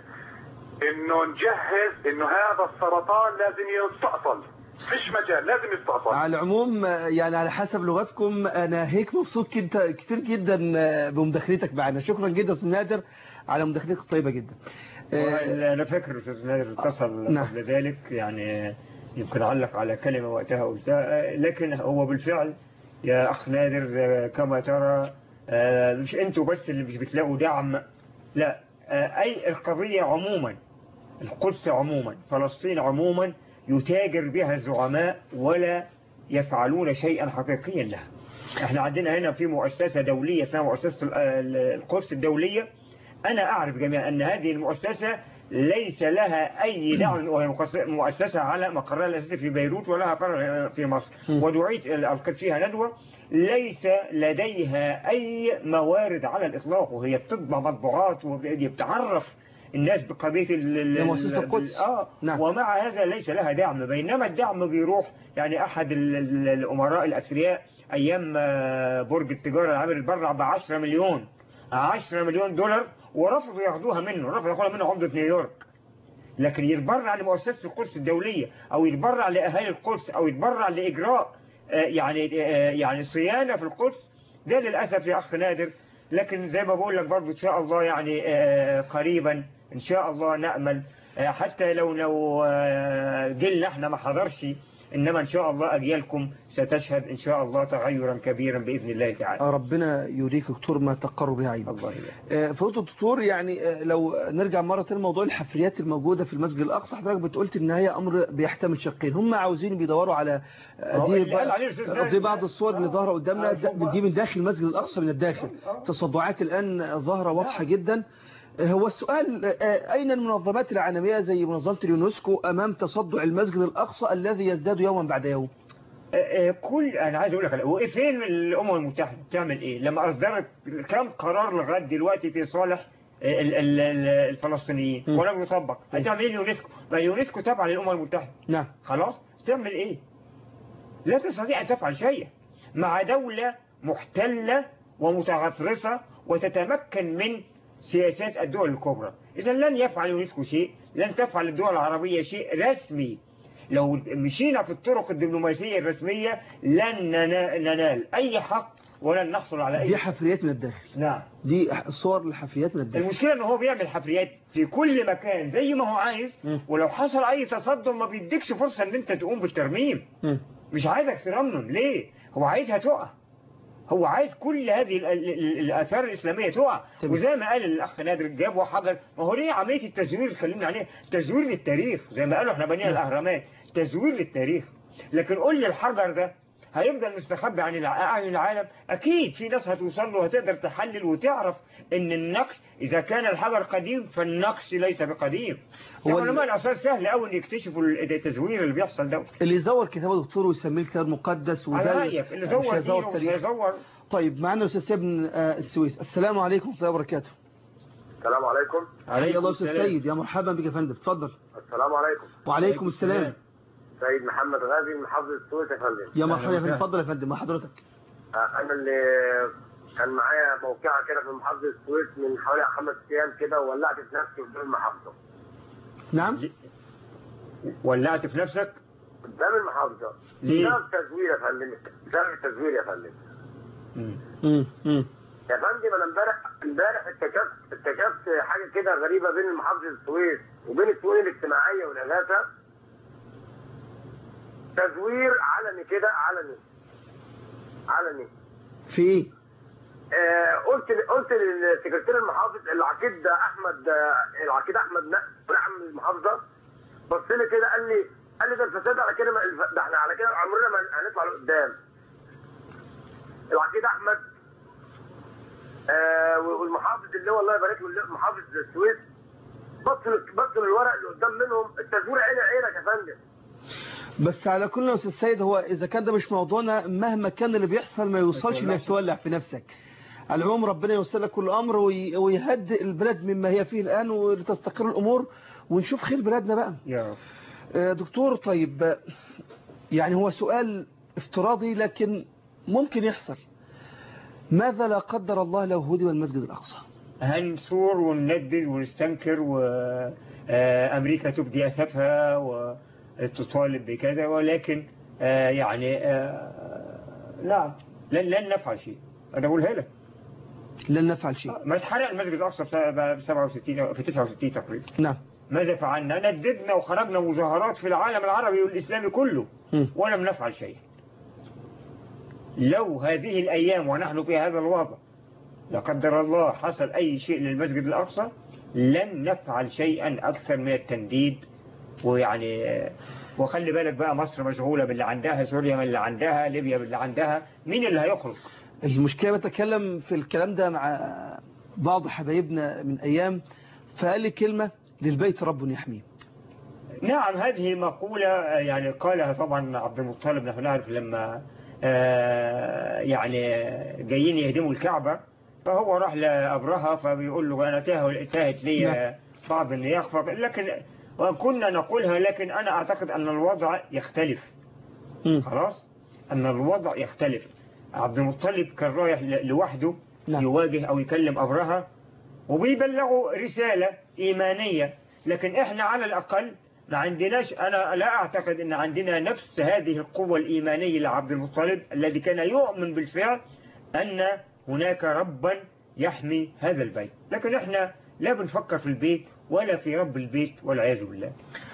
انه نجهز انه هذا السرطان لازم يستأصل فيش مجال لازم يستأصل على العموم آه، يعني على حسب لغتكم انا هيك مبسوط كنت كتير جدا آه، بمداخلتك معنا شكرا جدا استاذ نادر على مداخلتك الطيبه جدا آه، انا فاكر استاذ نادر اتصل نعم. قبل ذلك يعني يمكن علق على كلمه وقتها قلتها لكن هو بالفعل يا اخ نادر كما ترى آه، مش انتوا بس اللي مش بتلاقوا دعم لا آه، اي القضيه عموما القدس عموما فلسطين عموما يتاجر بها الزعماء ولا يفعلون شيئا حقيقيا لها احنا عندنا هنا في مؤسسة دولية اسمها مؤسسة ال- ال- القدس الدولية انا اعرف جميعا ان هذه المؤسسة ليس لها أي دعم وهي مقص- مؤسسة على مقرها الأساسي في بيروت ولها فرع في مصر م. ودعيت ألقيت فيها ندوة ليس لديها أي موارد على الإطلاق وهي بتطبع مطبوعات وبتعرف الناس بقضية ال- ال- يا مؤسسة ال- القدس. آه نعم. ومع هذا ليس لها دعم بينما الدعم بيروح يعني أحد ال- ال- الأمراء الأثرياء أيام آه، برج التجارة العامر اتبرع ب 10 مليون 10 مليون دولار ورفضوا ياخدوها منه رفضوا ياخدوها منه عمدة نيويورك لكن يتبرع لمؤسسة القدس الدولية أو يتبرع لأهالي القدس أو يتبرع لإجراء آه، يعني آه، يعني صيانة في القدس ده للأسف يا أخ نادر لكن زي ما بقول لك برضو إن شاء الله يعني آه، قريبا إن شاء الله نأمل آه، حتى لو لو آه، جيلنا احنا ما حضرش إنما إن شاء الله أجيالكم ستشهد إن شاء الله تغيرا كبيرا بإذن الله تعالى ربنا يريك دكتور ما تقر به عينك الله يبارك آه، فضيلة الدكتور يعني آه، لو نرجع مرة تانية موضوع الحفريات الموجودة في المسجد الأقصى حضرتك بتقولت إن هي أمر بيحتمل شقين هم عاوزين بيدوروا على آه، هو دي اللي قال بقى- عليه الأستاذ نادر. دي بعض الصور اللي ظاهرة قدامنا آه، ده- فوق دي من داخل المسجد الأقصى من الداخل تصدعات الآن ظاهرة واضحة جدا آه، هو السؤال آه، أين المنظمات العالمية زي منظمة اليونسكو أمام تصدع المسجد الأقصى الذي يزداد يوما بعد يوم آه، آه، كل انا عايز اقول لك على- هو فين الامم المتحده بتعمل ايه لما اصدرت كم قرار لغايه دلوقتي في صالح آه، ال- ال- ال- الفلسطينيين م. ولم يطبق هتعمل ايه اليونسكو ما اليونسكو تابعه للامم المتحده نعم خلاص تعمل ايه لا تستطيع ان تفعل شيئا مع دوله محتله ومتغطرسه وتتمكن من سياسات الدول الكبرى اذا لن يفعل اليونسكو شيء لن تفعل الدول العربيه شيء رسمي لو مشينا في الطرق الدبلوماسية الرسمية لن ننا- ننال أي حق ولن نحصل على دي أي حفريات من الداخل نعم دي صور الحفريات من الداخل المشكلة ان هو بيعمل حفريات في كل مكان زي ما هو عايز م. ولو حصل اي تصدم ما بيديكش فرصة ان انت تقوم بالترميم مم. مش عايزك ترمم ليه هو عايزها تقع هو عايز كل هذه ال- ال- ال- الآثار الإسلامية تقع تمام. وزي ما قال الأخ نادر جاب وحجر ما هو ليه عملية التزوير اللي اتكلمنا عليها تزوير للتاريخ زي ما قالوا احنا بنينا الأهرامات تزوير للتاريخ لكن قول لي الحجر ده هيفضل مستخبي عن الع- عن العالم أكيد في ناس هتوصل له وهتقدر تحلل وتعرف إن النقش إذا كان الحجر قديم فالنقش ليس بقديم هو هو ال- علماء الآثار سهل قوي إن يكتشفوا التزوير اللي بيحصل ده اللي يزور كتابه دكتور ويسميه الكتاب المقدس على وده رأيك اللي مش زور هيزور دينه مش تاريخ هيزور طيب معنا الاستاذ سيد من آه، السويس السلام عليكم ورحمه الله وبركاته السلام عليكم حيا الله استاذ سيد يا مرحبا بك يا فندم اتفضل السلام عليكم وعليكم السلام سيد محمد غازي من محافظة السويس يا فندم يا مرحبا يا وسهلا. فندم اتفضل يا فندم مع حضرتك آه، أنا اللي كان معايا موقعة كده في محافظة السويس من حوالي خمس أيام كده وولعت في نفسي قدام المحافظة نعم ولعت في نفسك قدام المحافظة ليه؟ بسبب تزوير يا فندم بسبب التزوير يا فندم مم. مم. مم. يا فندم انا امبارح امبارح اكتشفت اكتشفت حاجه كده غريبه بين محافظه السويس وبين الشؤون الاجتماعيه والاغاثه تزوير علني كده علني علني في ايه آه قلت قلت للسكرتير المحافظ العقيد احمد آه العقيد احمد نقل عم المحافظه بص لي كده قال لي قال لي ده الفساد على كده ما- ده احنا على كده عمرنا ما هنطلع لقدام العقيد احمد آه والمحافظ اللي هو الله يبارك له اللي- محافظ السويس بص بص للورق اللي قدام منهم التزوير عيني عينك يا فندم بس على كل يا استاذ سيد هو اذا كان ده مش موضوعنا مهما كان اللي بيحصل ما يوصلش انك تولع في نفسك على العموم ربنا يوصل لك كل امر وي- ويهدئ البلد مما هي فيه الان ولتستقر الامور ونشوف خير بلادنا بقى يا رب آه، دكتور طيب آه، يعني هو سؤال افتراضي لكن ممكن يحصل ماذا لا قدر الله لو هدم المسجد الأقصى هنثور ونندد ونستنكر وأمريكا تبدي أسفها وتطالب بكذا ولكن آه، يعني آه، نعم لن لن نفعل شيء أنا بقولها لك لن نفعل شيء ما اتحرق المسجد الأقصى في 67 في 69 تقريبا نعم ماذا فعلنا نددنا وخرجنا مظاهرات في العالم العربي والإسلامي كله مم. ولم نفعل شيء لو هذه الأيام ونحن في هذا الوضع لا قدر الله حصل أي شيء للمسجد الأقصى لن نفعل شيئا أكثر من التنديد ويعني آه، وخلي بالك بقى مصر مشغولة باللي عندها سوريا من اللي عندها ليبيا باللي عندها مين اللي هيخرج المشكلة بتكلم في الكلام ده مع بعض حبايبنا من أيام فقال لي كلمة للبيت رب يحميه نعم هذه مقولة آه، يعني قالها طبعا عبد المطلب نحن نعرف لما آه، يعني جايين يهدموا الكعبة فهو راح لأبرهة فبيقول له أنا تاه- تاهت لي نعم. بعض النياق ف- لكن وكنا نقولها لكن أنا أعتقد أن الوضع يختلف مم. خلاص أن الوضع يختلف عبد المطلب كان رايح ل- لوحده نعم. يواجه أو يكلم أبرهة وبيبلغوا رسالة إيمانية لكن إحنا على الأقل ما عندناش أنا لا أعتقد أن عندنا نفس هذه القوة الإيمانية لعبد المطلب الذي كان يؤمن بالفعل أن هناك ربا يحمي هذا البيت لكن إحنا لا بنفكر في البيت ولا في رب البيت والعياذ بالله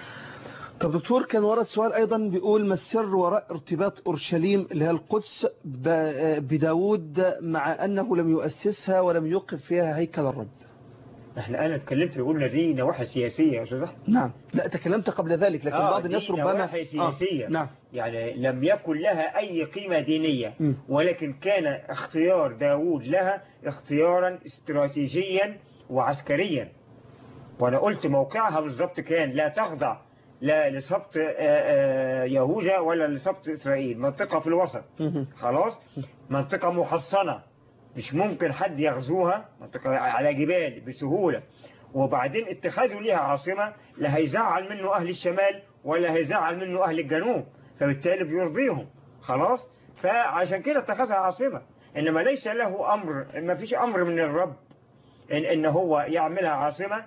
طب دكتور كان ورد سؤال أيضا بيقول ما السر وراء ارتباط أورشليم اللي هي القدس ب- بداود مع أنه لم يؤسسها ولم يوقف فيها هيكل الرب احنا انا اتكلمت قلنا دي نواحي سياسيه يا استاذ احمد نعم لا تكلمت قبل ذلك لكن آه، بعض الناس دي ربما نواحي سياسية. نعم يعني لم يكن لها أي قيمة دينية مم. ولكن كان اختيار داود لها اختيارا استراتيجيا وعسكريا وأنا قلت موقعها بالضبط كان لا تخضع لا لسبط آه، آه، يهوذا ولا لسبط إسرائيل منطقة في الوسط مهم. خلاص منطقة محصنة مش ممكن حد يغزوها منطقة على جبال بسهولة وبعدين اتخاذوا ليها عاصمة لا هيزعل منه أهل الشمال ولا هيزعل منه أهل الجنوب فبالتالي بيرضيهم خلاص فعشان كده اتخذها عاصمة إنما ليس له أمر ما فيش أمر من الرب إن, إن هو يعملها عاصمة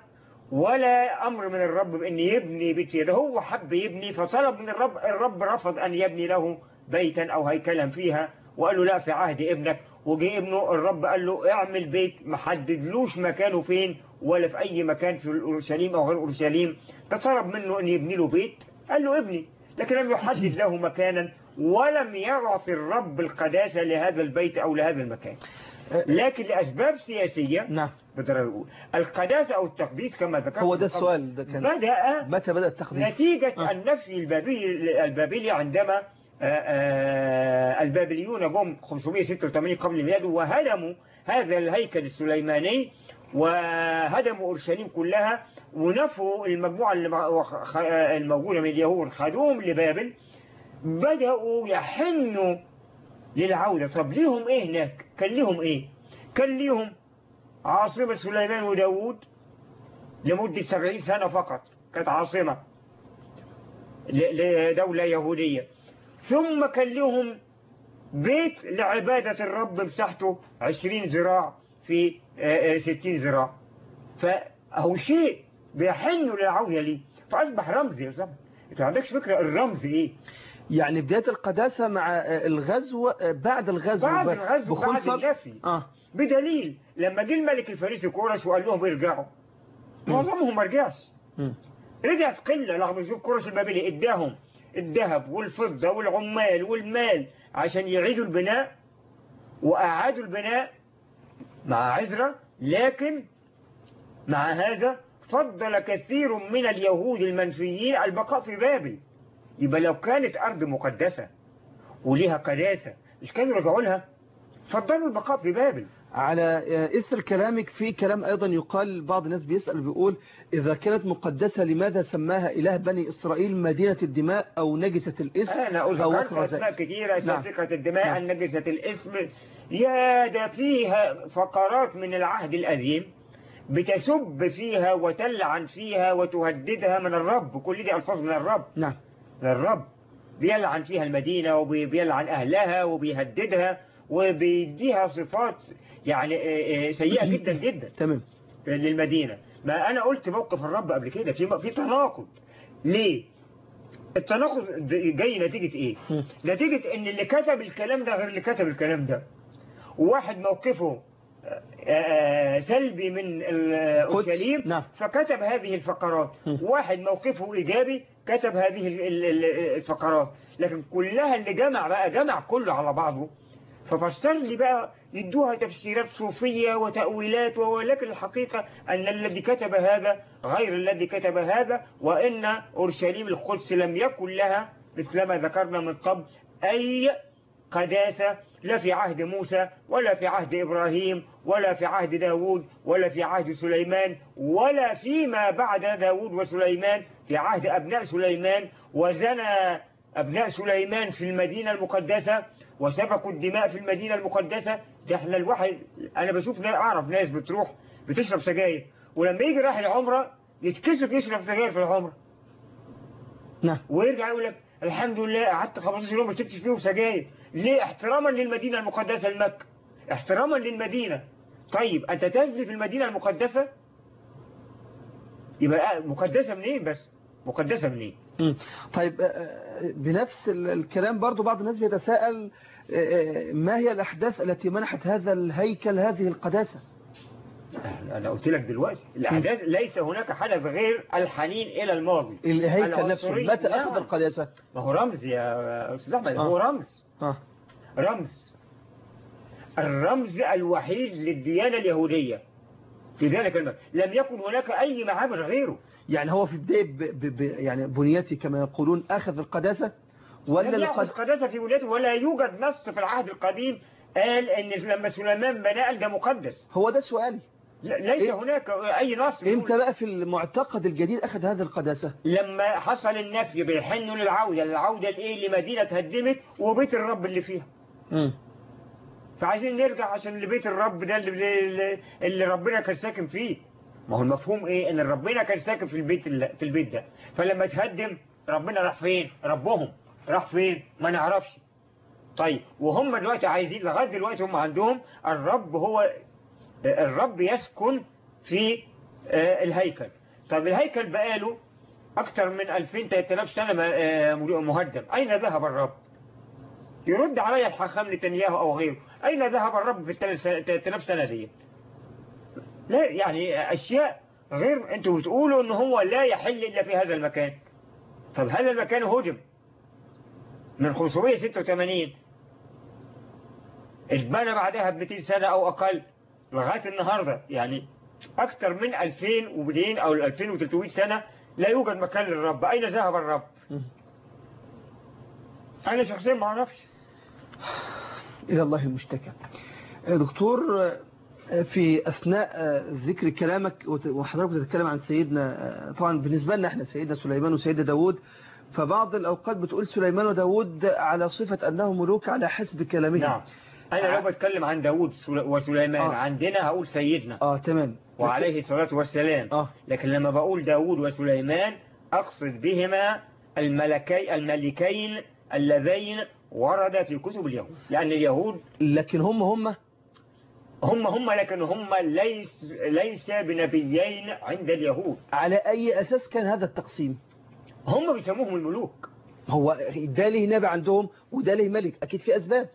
ولا أمر من الرب بأن يبني بيت ده هو حب يبني فطلب من الرب الرب رفض أن يبني له بيتا أو هيكلا فيها وقال له لا في عهد ابنك وجي ابنه الرب قال له اعمل بيت محددلوش مكانه فين ولا في أي مكان في أورشليم أو غير أورشليم فطلب منه أن يبني له بيت قال له ابني لكن لم يحدد له مكانا ولم يعطي الرب القداسة لهذا البيت أو لهذا المكان لكن لأسباب سياسية نعم بدر يقول القداسة أو التقديس كما ذكرت هو ده من قبل، السؤال ده كان بدأ متى بدأ التقديس نتيجة آه. النفي البابلي البابلي عندما آه، آه، البابليون جم 586 قبل الميلاد وهدموا هذا الهيكل السليماني وهدموا أورشليم كلها ونفوا المجموعة اللي مع- خ- الموجودة من اليهود خدوهم لبابل بدأوا يحنوا للعودة طب ليهم ايه هناك كان ليهم ايه كان ليهم عاصمة سليمان وداود لمدة سبعين سنة فقط كانت عاصمة ل- لدولة يهودية ثم كان لهم بيت لعبادة الرب مساحته عشرين ذراع في آه، آه، ستين ذراع فهو شيء بيحنوا للعودة ليه فأصبح رمز يا زلمة انت ما عندكش فكرة الرمز ايه يعني بداية القداسة مع آه، الغزو آه، بعد الغزو بعد ب- الغزو بعد بخنصر النفي اه بدليل لما جه الملك الفارسي كورش وقال لهم ارجعوا معظمهم ما رجعش مم. رجعت قلة رغم شوف كورش البابلي اداهم الذهب والفضة والعمال والمال عشان يعيدوا البناء وأعادوا البناء مع عزرة لكن مع هذا فضل كثير من اليهود المنفيين البقاء في بابل يبقى لو كانت أرض مقدسة وليها قداسة مش كانوا رجعوا لها فضلوا البقاء في بابل على آه، إثر كلامك في كلام أيضا يقال بعض الناس بيسأل بيقول إذا كانت مقدسة لماذا سماها إله بني إسرائيل مدينة الدماء أو نجسة الاسم أنا أو أذكرت وكر أسماء ذلك كثيرة نعم. سابقة الدماء نعم. نجسة الاسم يا ده فيها فقرات من العهد القديم بتسب فيها وتلعن فيها وتهددها من الرب كل دي ألفاظ من الرب نعم من الرب بيلعن فيها المدينة وبيلعن أهلها وبيهددها وبيديها صفات يعني آه، آه، سيئة جدا جدا تمام للمدينة ما أنا قلت موقف الرب قبل كده في في تناقض ليه؟ التناقض د- جاي نتيجة إيه؟ مم. نتيجة إن اللي كتب الكلام ده غير اللي كتب الكلام ده وواحد موقفه آه، آه، سلبي من ال- قدس. أورشليم نعم. فكتب هذه الفقرات مم. واحد موقفه إيجابي كتب هذه ال- ال- ال- الفقرات لكن كلها اللي جمع بقى جمع كله على بعضه ففسر لي بقى يدوها تفسيرات صوفية وتأويلات ولكن الحقيقة أن الذي كتب هذا غير الذي كتب هذا وإن أورشليم القدس لم يكن لها مثلما ذكرنا من قبل أي قداسة لا في عهد موسى ولا في عهد إبراهيم ولا في عهد داود ولا في عهد سليمان ولا فيما بعد داود وسليمان في عهد أبناء سليمان وزنى أبناء سليمان في المدينة المقدسة وسفكوا الدماء في المدينة المقدسة ده احنا الواحد أنا بشوف ناس أعرف ناس بتروح بتشرب سجاير ولما يجي راح العمرة يتكسف يشرب سجاير في العمرة نعم ويرجع يقول لك الحمد لله قعدت 15 يوم ما سبتش فيهم سجاير ليه احتراما للمدينة المقدسة لمكة احتراما للمدينة طيب انت تزني في المدينة المقدسة يبقى مقدسة منين بس مقدسة منين مم. طيب آه، آه، بنفس ال- الكلام برضو بعض الناس بيتساءل آه، آه، ما هي الأحداث التي منحت هذا الهيكل هذه القداسة انا قلت لك دلوقتي الاحداث ليس هناك حدث غير الحنين الى الماضي الهيكل نفسه العنصري. متى نعم. أخذ القداسة ما هو رمز يا استاذ احمد آه. هو رمز آه. رمز الرمز الوحيد للديانة اليهودية في ذلك المكان لم يكن هناك أي معابر غيره يعني هو في بداية ب... ب... ب... يعني بنيتي كما يقولون أخذ القداسة ولا لم يأخذ القد... قداسة في ولايته ولا يوجد نص في العهد القديم قال ان لما سليمان بنى قال ده مقدس هو ده سؤالي لا- ليس إيه؟ هناك اي نص يقول- امتى بقى في المعتقد الجديد أخذ هذه القداسة لما حصل النفي بيحنوا للعودة العودة لإيه لمدينة اتهدمت وبيت الرب اللي فيها مم. فعايزين نرجع عشان لبيت الرب ده اللي, اللي- اللي ربنا كان ساكن فيه ما هو المفهوم ايه ان ربنا كان ساكن في البيت ال- في البيت ده فلما تهدم ربنا راح فين ربهم راح فين ما نعرفش طيب وهم دلوقتي عايزين لغايه دلوقتي هم عندهم الرب هو الرب يسكن في آه، الهيكل طب الهيكل بقاله اكتر من 2000 3000 سنه م- آه، مهدم اين ذهب الرب يرد علي الحاخام نتنياهو او غيره اين ذهب الرب في الثلاث سنة- 3000 سنه دي لا يعني اشياء غير انتوا بتقولوا ان هو لا يحل الا في هذا المكان طب هذا المكان هدم من 586 اتبنى بعدها ب 200 سنه او اقل لغايه النهارده يعني اكثر من 2200 او 2300 سنه لا يوجد مكان للرب اين ذهب الرب مم. انا شخصيا ما اعرفش إلى الله المشتكى آه، دكتور آه، في أثناء آه، ذكر كلامك وت- وحضرتك بتتكلم عن سيدنا آه، طبعا بالنسبة لنا احنا سيدنا سليمان وسيدنا داود فبعض الأوقات بتقول سليمان وداود على صفة أنه ملوك على حسب كلامهم نعم انا لو بتكلم عن داود سل- وسليمان آه. عندنا هقول سيدنا آه تمام وعليه الصلاة والسلام آه. لكن لما بقول داود وسليمان أقصد بهما الملكي الملكين اللذين ورد في كتب اليهود لأن اليهود لكن هم هم هم هم لكن هم ليس ليس بنبيين عند اليهود على أي أساس كان هذا التقسيم هم بيسموهم الملوك هو ده ليه نبي عندهم وده ليه ملك أكيد في أسباب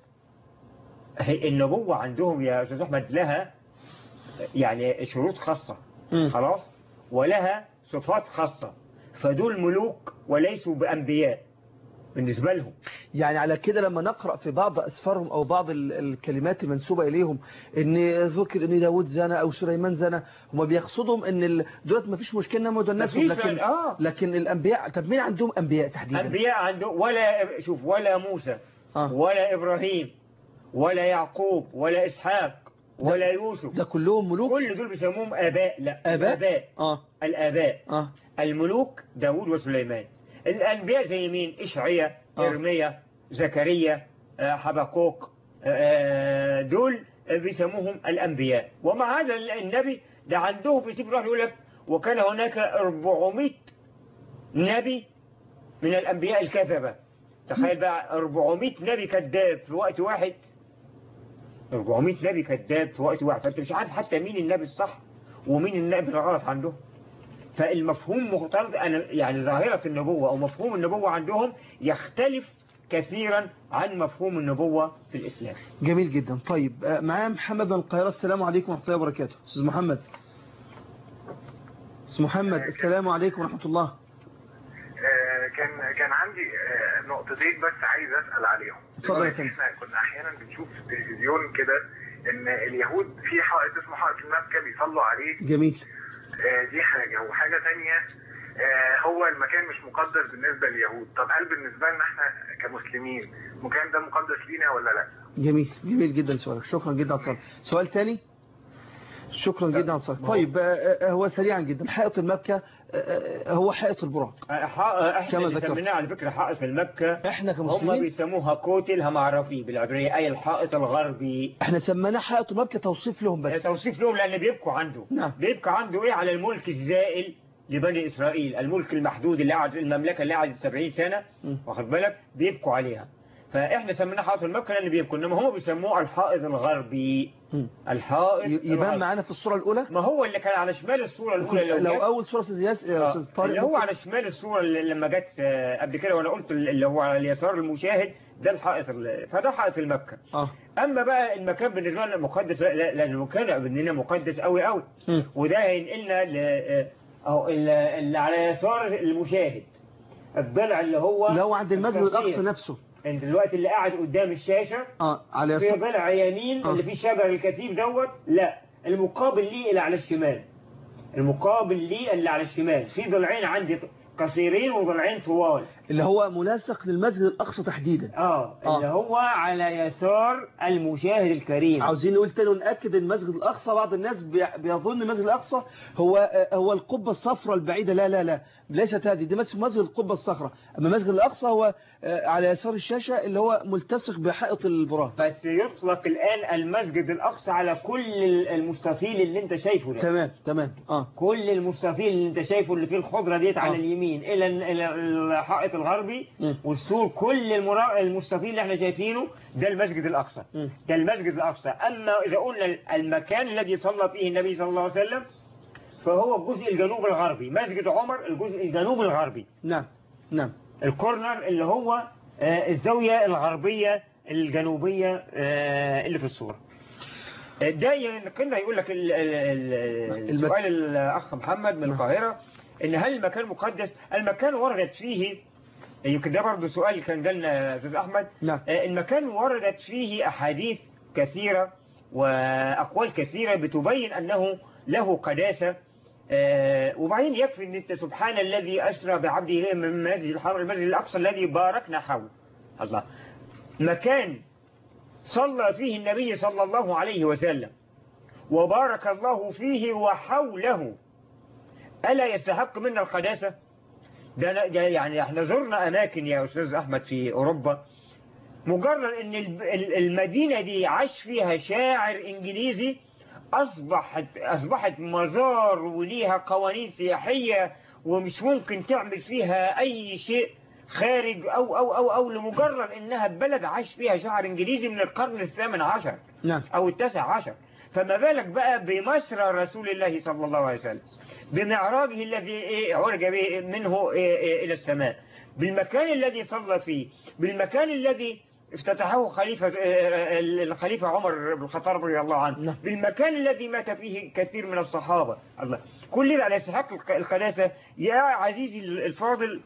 هي النبوة عندهم يا أستاذ أحمد لها يعني شروط خاصة مم. خلاص ولها صفات خاصة فدول ملوك وليسوا بأنبياء بالنسبة لهم يعني على كده لما نقرأ في بعض أسفارهم أو بعض ال- الكلمات المنسوبة إليهم إن ذكر إن داود زنى أو سليمان زنى هم بيقصدهم إن ال- دولت ما فيش مشكلة نموا دنسهم مفيش لكن آه. لكن الأنبياء طب مين عندهم أنبياء تحديدا أنبياء عندهم ولا شوف ولا موسى آه. ولا إبراهيم ولا يعقوب ولا إسحاق ولا يوسف ده كلهم ملوك كل دول بيسموهم آباء لا آباء آباء آه الآباء آه الملوك داود وسليمان الأنبياء زي مين إشعياء آه. إرميا زكريا آه، حبقوق آه، دول بيسموهم الأنبياء ومع هذا النبي ده عندهم في سفر الواحد يقول لك وكان هناك 400 نبي من الأنبياء الكذبة تخيل بقى 400 نبي كذاب في وقت واحد 400 نبي كذاب في وقت واحد فأنت مش عارف حتى مين النبي الصح ومين النبي الغلط عندهم فالمفهوم مختلط أنا يعني ظاهرة النبوة أو مفهوم النبوة عندهم يختلف كثيرا عن مفهوم النبوة في الإسلام جميل جدا طيب آه، معايا محمد من القاهرة السلام عليكم ورحمة الله وبركاته أستاذ محمد أستاذ محمد السلام عليكم ورحمة الله آه، كان كان عندي آه، نقطتين بس عايز اسال عليهم اتفضل يا دلوقتي فندم. احنا كنا احيانا بنشوف في التلفزيون كده ان اليهود في حائط اسمه حائط المبكى بيصلوا عليه جميل آه، دي حاجه وحاجه تانية آه، هو المكان مش مقدس بالنسبه لليهود طب هل بالنسبه لنا احنا كمسلمين المكان ده مقدس لينا ولا لا جميل جميل جدا سؤالك شكرا جدا على السؤال سؤال تاني شكرا جدا على الصلاة. طيب آه، آه، هو سريعا جدا حائط المكة آه، آه، هو حائط البراق آه، حا- احنا كما اللي ذكرت. سميناه على فكره حائط المكه احنا هم كمسلمين بيسموها كوتل همعرفي بالعبريه اي الحائط الغربي احنا سميناه حائط المكة توصيف لهم بس توصيف لهم لان بيبكوا عنده نعم. بيبقى عنده ايه على الملك الزائل لبني اسرائيل الملك المحدود اللي قعد المملكه اللي قعدت 70 سنه م. واخد بالك بيبكوا عليها فاحنا سميناه حائط المكه لان بيبكوا انما هم بيسموه الحائط الغربي م. الحائط ي- يبان الغربي. معانا في الصورة الأولى ما هو اللي كان على شمال الصوره الاولى لو, لو جت- أول صورة أستاذ زياد يا آه، أستاذ طارق اللي هو ممكن- على شمال الصورة اللي لما جت آه، قبل كده وانا قلت اللي هو على اليسار المشاهد ده الحائط ال- فده حائط المكة اه اما بقى المكان بالنسبة لنا مقدس لا لا، لان المكان بالنسبة لنا مقدس قوي قوي م. وده هينقلنا ل آه، او ال- اللي على يسار المشاهد الضلع اللي هو لو عند المسجد القصير. الأقصى نفسه انت دلوقتي اللي قاعد قدام الشاشة اه على في يسار ضلع يمين آه. اللي فيه شجر الكثيف دوت لا المقابل ليه اللي على الشمال المقابل ليه اللي على الشمال في ضلعين عندي قصيرين وضلعين طوال اللي هو ملاصق للمسجد الأقصى تحديدا اه آه. اللي هو على يسار المشاهد الكريم عاوزين نقول تاني ونأكد المسجد الأقصى بعض الناس بي- بيظن المسجد الأقصى هو آه، هو القبة الصفراء البعيدة لا لا لا ليست هذه دي مسجد مسجد القبة الصخرة أما المسجد الأقصى هو آه، على يسار الشاشة اللي هو ملتصق بحائط البراق بس يطلق الآن المسجد الأقصى على كل المستطيل اللي انت شايفه ده تمام تمام اه كل المستطيل اللي انت شايفه اللي فيه الخضرة ديت على آه. اليمين إلى ال- إلى الحائط الغربي م. والسور كل المرا... المستطيل اللي احنا شايفينه ده المسجد الأقصى م. ده المسجد الأقصى أما إذا قلنا المكان الذي صلى فيه النبي صلى الله عليه وسلم فهو الجزء الجنوب الغربي مسجد عمر الجزء الجنوب الغربي نعم نعم الكورنر اللي هو آه، الزاوية الغربية الجنوبية آه، اللي في الصورة آه، ده ينقلنا يقول لك ال- ال- ال- المك- سؤال الأخ محمد من نعم. القاهرة إن هل المكان مقدس المكان وردت فيه يمكن ده برضه سؤال كان جالنا يا أستاذ أحمد نعم. آه، المكان وردت فيه أحاديث كثيرة وأقوال كثيرة بتبين أنه له قداسة آه، وبعدين يكفي ان انت سبحان الذي اسرى بعبده اليه من المسجد الحرام المسجد الاقصى الذي باركنا حوله الله مكان صلى فيه النبي صلى الله عليه وسلم وبارك الله فيه وحوله الا يستحق منا القداسه ده ده يعني احنا زرنا اماكن يا استاذ احمد في اوروبا مجرد ان الب- ال- المدينه دي عاش فيها شاعر انجليزي أصبحت أصبحت مزار وليها قوانين سياحية ومش ممكن تعمل فيها أي شيء خارج أو أو أو أو لمجرد إنها بلد عاش فيها شاعر إنجليزي من القرن الثامن عشر نعم أو التاسع عشر فما بالك بقى بمسرى رسول الله صلى الله عليه وسلم بمعراجه الذي إيه عرج به منه إيه إيه إلى السماء بالمكان الذي صلى فيه بالمكان الذي افتتحه خليفة آه، الخليفة عمر بن الخطاب رضي الله عنه نعم. بالمكان الذي مات فيه كثير من الصحابة الله كل ده على يستحق الق- القداسة يا عزيزي الفاضل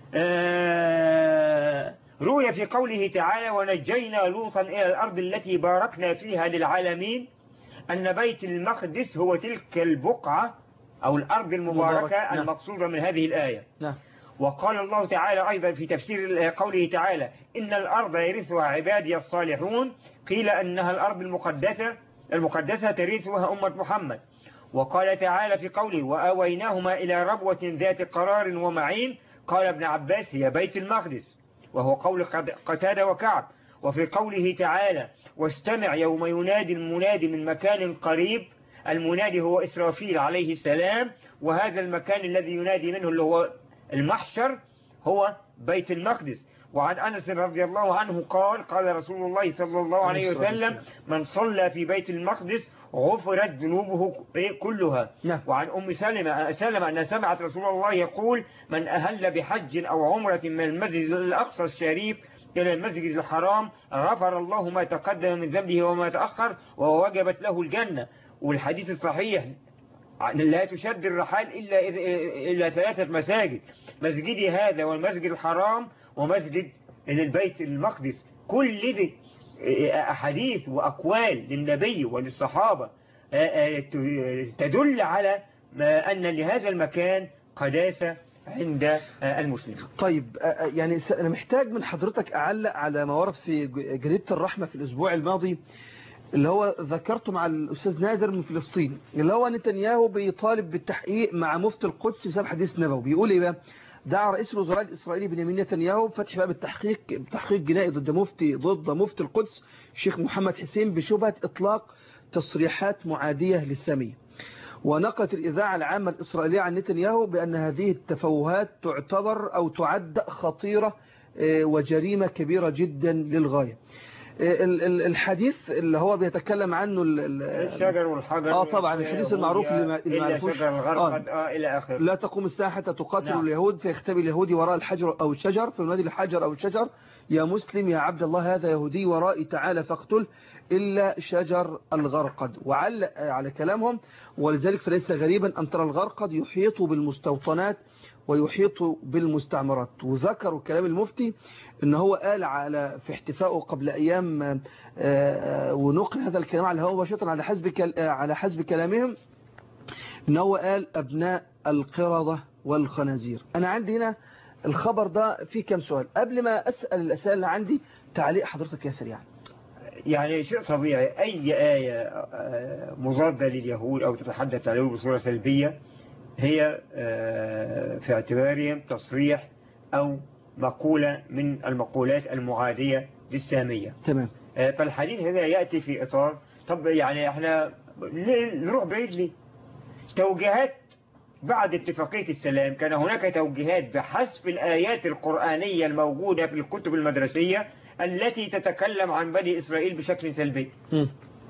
آه، روي في قوله تعالى ونجينا لوطا إلى الأرض التي باركنا فيها للعالمين أن بيت المقدس هو تلك البقعة أو الأرض المباركة المباركة، نعم. المقصودة من هذه الآية نعم وقال الله تعالى أيضا في تفسير قوله تعالى إن الأرض يرثها عبادي الصالحون قيل أنها الأرض المقدسة المقدسة ترثها أمة محمد وقال تعالى في قوله وآويناهما إلى ربوة ذات قرار ومعين قال ابن عباس هي بيت المقدس وهو قول قد- قتادة وكعب وفي قوله تعالى واستمع يوم ينادي المنادي من مكان قريب المنادي هو إسرافيل عليه السلام وهذا المكان الذي ينادي منه اللي هو المحشر هو بيت المقدس وعن أنس رضي الله عنه قال قال رسول الله صلى الله عليه عليه الصلاة وسلم من صلى في بيت المقدس غفرت ذنوبه كلها نعم. وعن أم سلمة سلمة أنها سمعت رسول الله يقول من أهل بحج أو عمرة من المسجد الأقصى الشريف إلى المسجد الحرام غفر الله ما تقدم من ذنبه وما تأخر ووجبت له الجنة والحديث الصحيح لا تشد الرحال إلا إذ- إلى ثلاثة مساجد مسجدي هذا والمسجد الحرام ومسجد البيت المقدس كل دي أحاديث وأقوال للنبي وللصحابة تدل على ما أن لهذا المكان قداسة عند المسلمين طيب آه، آه، يعني س- أنا محتاج من حضرتك أعلق على ما ورد في ج- جريدة الرحمة في الأسبوع الماضي اللي هو ذكرته مع الأستاذ نادر من فلسطين اللي هو نتنياهو بيطالب بالتحقيق مع مفتي القدس بسبب حديث نبوي بيقول ايه بقى دعا رئيس الوزراء الإسرائيلي بنيامين نتنياهو بفتح باب التحقيق تحقيق جنائي ضد مفتي ضد مفتي القدس الشيخ محمد حسين بشبهة إطلاق تصريحات معادية للسامية ونقلت الإذاعة العامة الإسرائيلية عن نتنياهو بأن هذه التفوهات تعتبر أو تعد خطيرة آه، وجريمة كبيرة جدا للغاية آه، ال- ال- الحديث اللي هو بيتكلم عنه ال- ال- الشجر والحجر آه طبعا الحديث المعروف اللي ما- اللي ما إلا يعرفوش. شجر الغرقد آه إلى آخره لا تقوم الساعة حتى تقاتل نعم. اليهود فيختبي اليهودي وراء الحجر أو الشجر فينادي الحجر أو الشجر يا مسلم يا عبد الله هذا يهودي ورائي تعالى فاقتل إلا شجر الغرقد وعلق على كلامهم ولذلك فليس غريبا أن ترى الغرقد يحيط بالمستوطنات ويحيط بالمستعمرات وذكروا كلام المفتي ان هو قال على في احتفائه قبل ايام آه، آه، ونقل هذا الكلام على هو مباشره على حسب كل- آه، على حسب كلامهم ان هو قال ابناء القردة والخنازير انا عندي هنا الخبر ده فيه كم سؤال قبل ما اسال الاسئله اللي عندي تعليق حضرتك يا سريعا يعني شيء طبيعي أي آية آه، مضادة لليهود أو تتحدث عليهم بصورة سلبية هي آه، في اعتبارهم تصريح أو مقولة من المقولات المعادية للسامية تمام آه، فالحديث هذا يأتي في إطار طب يعني احنا ليه نروح بعيد ليه توجيهات بعد اتفاقية السلام كان هناك توجيهات بحذف الآيات القرآنية الموجودة في الكتب المدرسية التي تتكلم عن بني إسرائيل بشكل سلبي مم.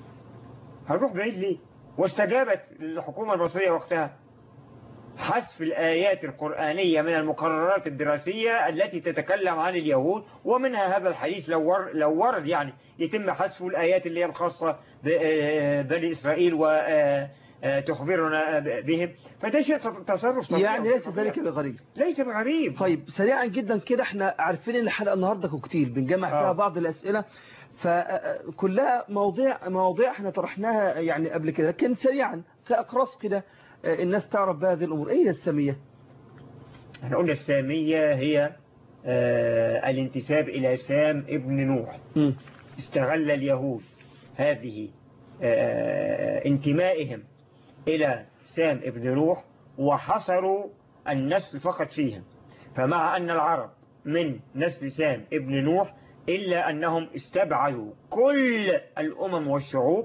هنروح بعيد ليه واستجابت الحكومة المصرية وقتها حذف الآيات القرآنية من المقررات الدراسية التي تتكلم عن اليهود ومنها هذا الحديث لو ور- لو ورد يعني يتم حذف الآيات اللي هي الخاصة ببني إسرائيل وتخبرنا بهم فده شيء تصرف طبيعي يعني ليس ذلك بغريب ليس بغريب طيب سريعا جدا كده احنا عارفين ان الحلقه النهارده كوكتيل بنجمع فيها آه. بعض الاسئله فكلها مواضيع مواضيع احنا طرحناها يعني قبل كده لكن سريعا كاقراص كده آه، الناس تعرف بهذه الامور ايه هي الساميه احنا قلنا السامية هي آه الانتساب إلى سام ابن نوح مم. استغل اليهود هذه آه، انتمائهم إلى سام ابن نوح وحصروا النسل فقط فيهم فمع أن العرب من نسل سام ابن نوح إلا أنهم استبعدوا كل الأمم والشعوب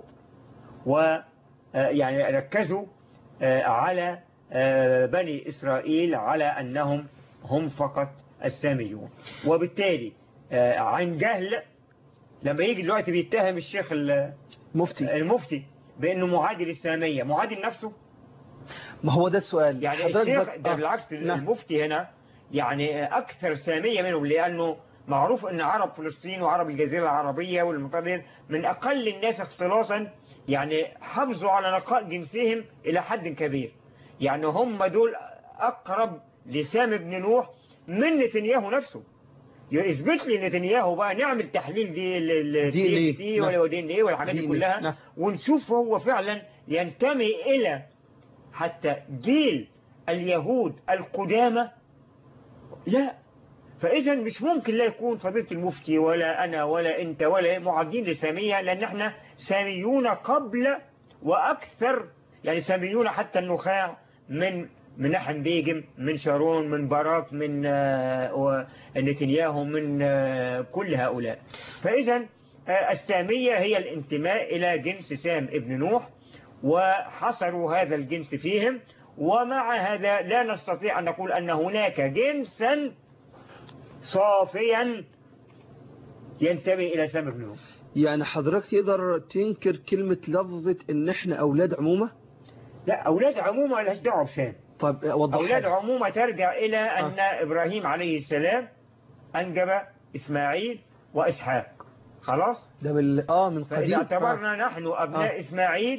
ويعني ركزوا آه، على آه، بني إسرائيل على أنهم هم فقط الساميون وبالتالي آه، عن جهل لما يجي دلوقتي بيتهم الشيخ ال- مفتي المفتي بأنه معادي للسامية معادي لنفسه ما هو ده السؤال يعني حضرتك الشيخ بك- ده آه. بالعكس نعم. المفتي هنا يعني أكثر سامية منهم لأنه معروف أن عرب فلسطين وعرب الجزيرة العربية والمنطقة من أقل الناس اختلاصا يعني حافظوا على نقاء جنسهم إلى حد كبير يعني هم دول أقرب لسام بن نوح من نتنياهو نفسه يثبت لي نتنياهو بقى نعمل تحليل دي ال دي إيه؟ دي نعم. ولا دي ايه والحاجات دي دي إيه؟ كلها نعم. ونشوف هو فعلا ينتمي إلى حتى جيل اليهود القدامى لا فإذا مش ممكن لا يكون فضيلة المفتي ولا أنا ولا أنت ولا معادين لسامية لأن احنا ساميون قبل وأكثر يعني ساميون حتى النخاع من منحم بيجم من شارون من باراك من آه، نتنياهو من آه، كل هؤلاء فإذا آه، السامية هي الانتماء إلى جنس سام ابن نوح وحصروا هذا الجنس فيهم ومع هذا لا نستطيع أن نقول أن هناك جنسا صافيا ينتمي إلى سام ابن نوح يعني حضرتك تقدر تنكر كلمة لفظة ان احنا اولاد عمومة لا أولاد عمومة لهاش دعوة بسام طب وضح أولاد لي. عمومة ترجع إلى أن إبراهيم عليه السلام أنجب إسماعيل وإسحاق خلاص ده بال... اه من فإذا قديم اعتبرنا نحن أبناء آه. إسماعيل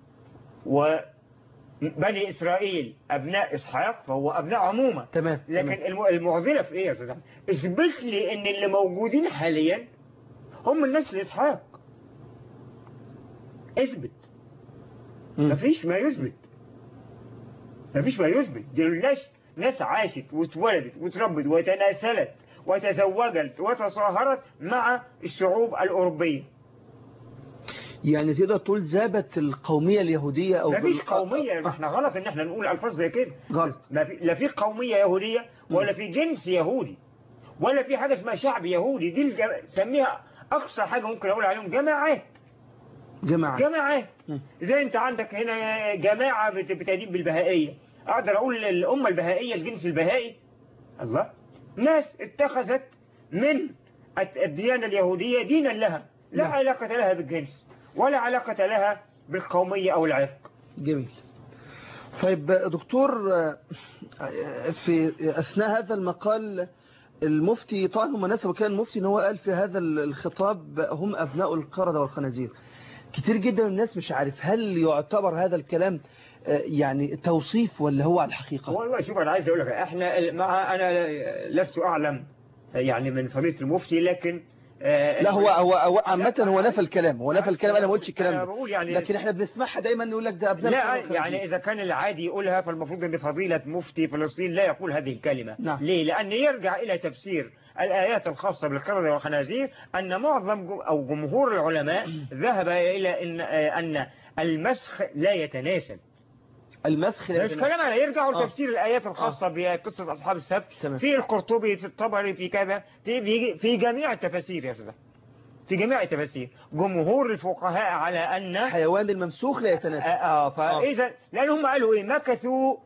وبني إسرائيل أبناء إسحاق فهو أبناء عمومة تمام لكن تمام. الم- المعضلة في إيه يا أستاذ أحمد؟ اثبت لي إن اللي موجودين حاليا هم الناس لإسحاق اثبت مم. مفيش ما يثبت مفيش ما يثبت دول ناس ناس عاشت واتولدت وتربت وتناسلت وتزوجت وتصاهرت مع الشعوب الأوروبية يعني تقدر تقول ذابت القومية اليهودية أو ما فيش بال- قومية ما احنا غلط ان احنا نقول الفاظ زي كده غلط. ما في لا في قومية يهودية ولا في جنس يهودي ولا في حاجة اسمها شعب يهودي دي الجم... سميها اقصى حاجة ممكن اقول عليهم جماعات جماعة جماعات مم. زي انت عندك هنا جماعة بت- بتدين بالبهائية اقدر اقول الامة البهائية الجنس البهائي الله ناس اتخذت من الت- الديانة اليهودية دينا لها لا نعم. علاقة لها بالجنس ولا علاقة لها بالقومية او العرق جميل طيب دكتور آه، في أثناء هذا المقال المفتي طبعا هم نسبوا كان المفتي ان هو قال في هذا الخطاب هم أبناء القردة والخنازير كتير جدا من الناس مش عارف هل يعتبر هذا الكلام آه، يعني توصيف ولا هو على الحقيقة والله شوف انا عايز اقول لك احنا مع انا لست اعلم يعني من فضيله المفتي لكن آه، لا هو هو هو عامة هو نفى الكلام هو نفى الكلام انا ما قلتش الكلام أنا ده بقول يعني لكن احنا بنسمعها دايما نقول لك ده أبناء لا القردة والخنازير. يعني إذا كان العادي يقولها فالمفروض أن فضيلة مفتي فلسطين لا يقول هذه الكلمة نعم. ليه؟ لأن يرجع إلى تفسير الآيات الخاصة بالقردة والخنازير أن معظم جو- أو جمهور العلماء ذهب إلى أن آه، أن المسخ لا يتناسب المسخ مش كلام على يرجعوا آه. لتفسير الآيات الخاصة بقصة أصحاب السبت تمام. في القرطبي في الطبري في كذا في في, في جميع التفاسير يا أستاذ في جميع التفاسير جمهور الفقهاء على أن حيوان الممسوخ لا يتناسب اه فاذا لان هم قالوا ايه مكثوا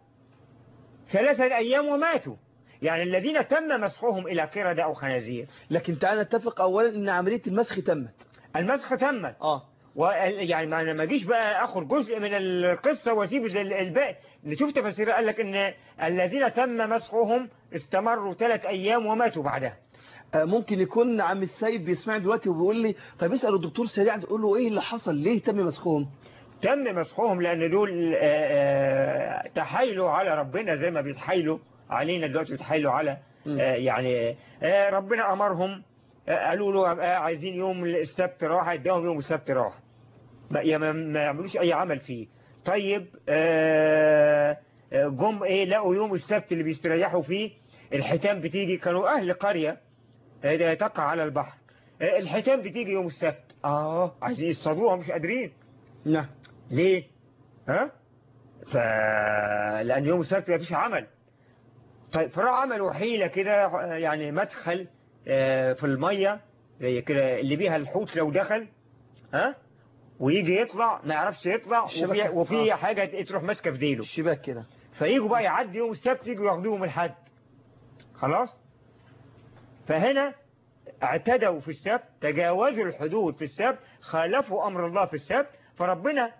ثلاثة ايام وماتوا يعني الذين تم مسخهم الى قردة او خنازير لكن تعال نتفق اولا ان عملية المسخ تمت المسخ تمت اه وال- يعني ما انا ما اجيش بقى اخد جزء من القصه واسيب ال- الباقي نشوف تفاسير قال لك ان الذين تم مسخهم استمروا ثلاث ايام وماتوا بعدها آه، ممكن يكون عم السيد بيسمعني دلوقتي وبيقول لي طيب اسال الدكتور سريع تقول له ايه اللي حصل ليه تم مسخهم تم مسخهم لان دول آه، آه، تحايلوا على ربنا زي ما بيتحايلوا علينا دلوقتي بيتحايلوا على مم. آه، يعني آه، ربنا امرهم آه، قالوا له آه، عايزين يوم السبت راحه اداهم يوم السبت راحه ما يا ما- ما يعملوش اي عمل فيه طيب آه، آه، جم ايه لقوا يوم السبت اللي بيستريحوا فيه الحيتان بتيجي كانوا اهل قريه آه، ده تقع على البحر آه، الحيتان بتيجي يوم السبت اه عايزين يصطادوها مش قادرين نعم ليه؟ ها؟ ف... لأن يوم السبت ما فيش عمل طيب فراح عملوا حيلة كده آه، يعني مدخل آه، في المية زي كده اللي بيها الحوت لو دخل ها ويجي يطلع ما يعرفش يطلع وفي, الشبكة. وفي آه. حاجة تروح ماسكة في ديله الشباك كده فيجوا بقى يعدي يوم السبت يجوا ياخدوهم الحد خلاص فهنا اعتدوا في السبت تجاوزوا الحدود في السبت خالفوا أمر الله في السبت فربنا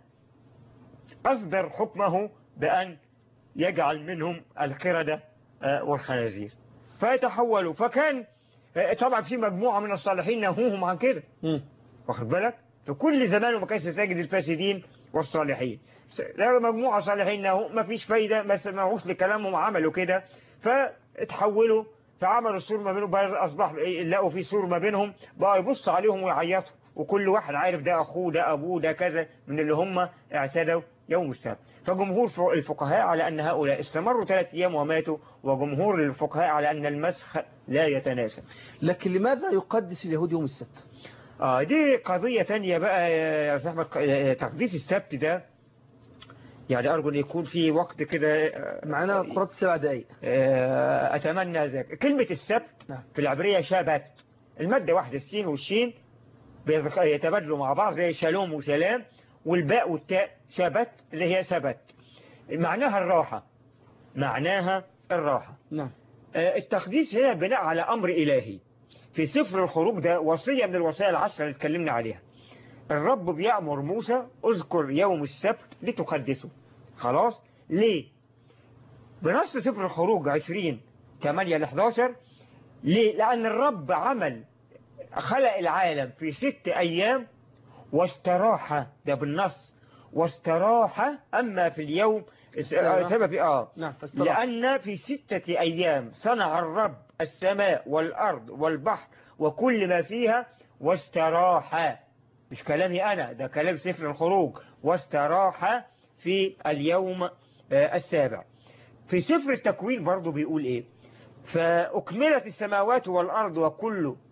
أصدر حكمه بأن يجعل منهم القردة آه، والخنازير فيتحولوا فكان آه، طبعا في مجموعة من الصالحين نهوهم عن كده مم. واخد بالك في كل زمان وما كانش تجد الفاسدين والصالحين لا مجموعة صالحين نهو ما فيش فايدة ما سمعوش لكلامهم عملوا كده فاتحولوا فعملوا سور ما بينهم بقى أصبح إيه، لقوا في سور ما بينهم بقى يبص عليهم ويعيطوا وكل واحد عارف ده أخوه ده أبوه ده كذا من اللي هم اعتدوا يوم السبت فجمهور الفقهاء على أن هؤلاء استمروا ثلاث أيام وماتوا وجمهور الفقهاء على أن المسخ لا يتناسب لكن لماذا يقدس اليهود يوم السبت اه دي قضية تانية بقى يا أستاذ أحمد آه، تقديس السبت ده يعني أرجو أن يكون في وقت كده آه، معانا قرابة سبع دقايق آه، أتمنى ذلك كلمة السبت نعم. في العبرية شابت المادة واحدة السين والشين بيتق- يتبادلوا مع بعض زي شالوم وسلام والباء والتاء شابت اللي هي سبت معناها الراحة معناها الراحة نعم آه، التقديس هنا بناء على أمر إلهي في سفر الخروج ده وصية من الوصايا العشرة اللي اتكلمنا عليها الرب بيأمر موسى اذكر يوم السبت لتقدسه خلاص ليه بنص سفر الخروج 20 8 ل 11 ليه لأن الرب عمل خلق العالم في ست أيام واستراح ده بالنص واستراح أما في اليوم استراح. سبب اه نعم فاستراح لأن في ستة أيام صنع الرب السماء والأرض والبحر وكل ما فيها واستراح مش كلامي أنا ده كلام سفر الخروج واستراح في اليوم آه، السابع في سفر التكوين برضو بيقول إيه فأكملت السماوات والأرض وكل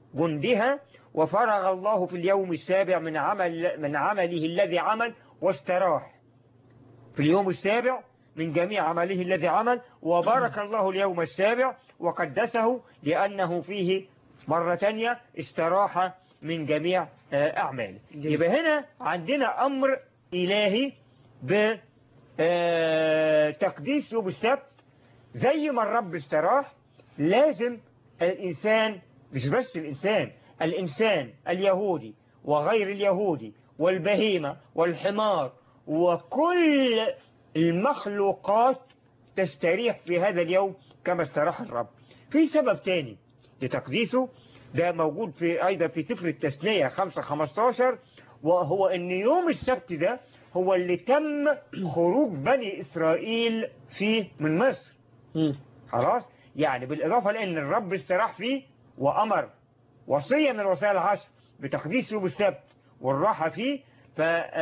جندها وفرغ الله في اليوم السابع من عمل من عمله الذي عمل واستراح في اليوم السابع من جميع عمله الذي عمل وبارك الله اليوم السابع وقدسه لأنه فيه مرة تانية استراح من جميع آه، أعماله جميل. يبقى هنا عندنا أمر إلهي بتقديس يوم السبت زي ما الرب استراح لازم الإنسان مش بس الإنسان الإنسان اليهودي وغير اليهودي والبهيمة والحمار وكل المخلوقات تستريح في هذا اليوم كما استراح الرب في سبب تاني لتقديسه ده موجود في أيضا في سفر التثنية 5 15 وهو أن يوم السبت ده هو اللي تم خروج بني إسرائيل فيه من مصر مم. خلاص يعني بالإضافة لأن الرب استراح فيه وأمر وصية من الوصايا العشر بتقديس يوم السبت والراحة فيه ف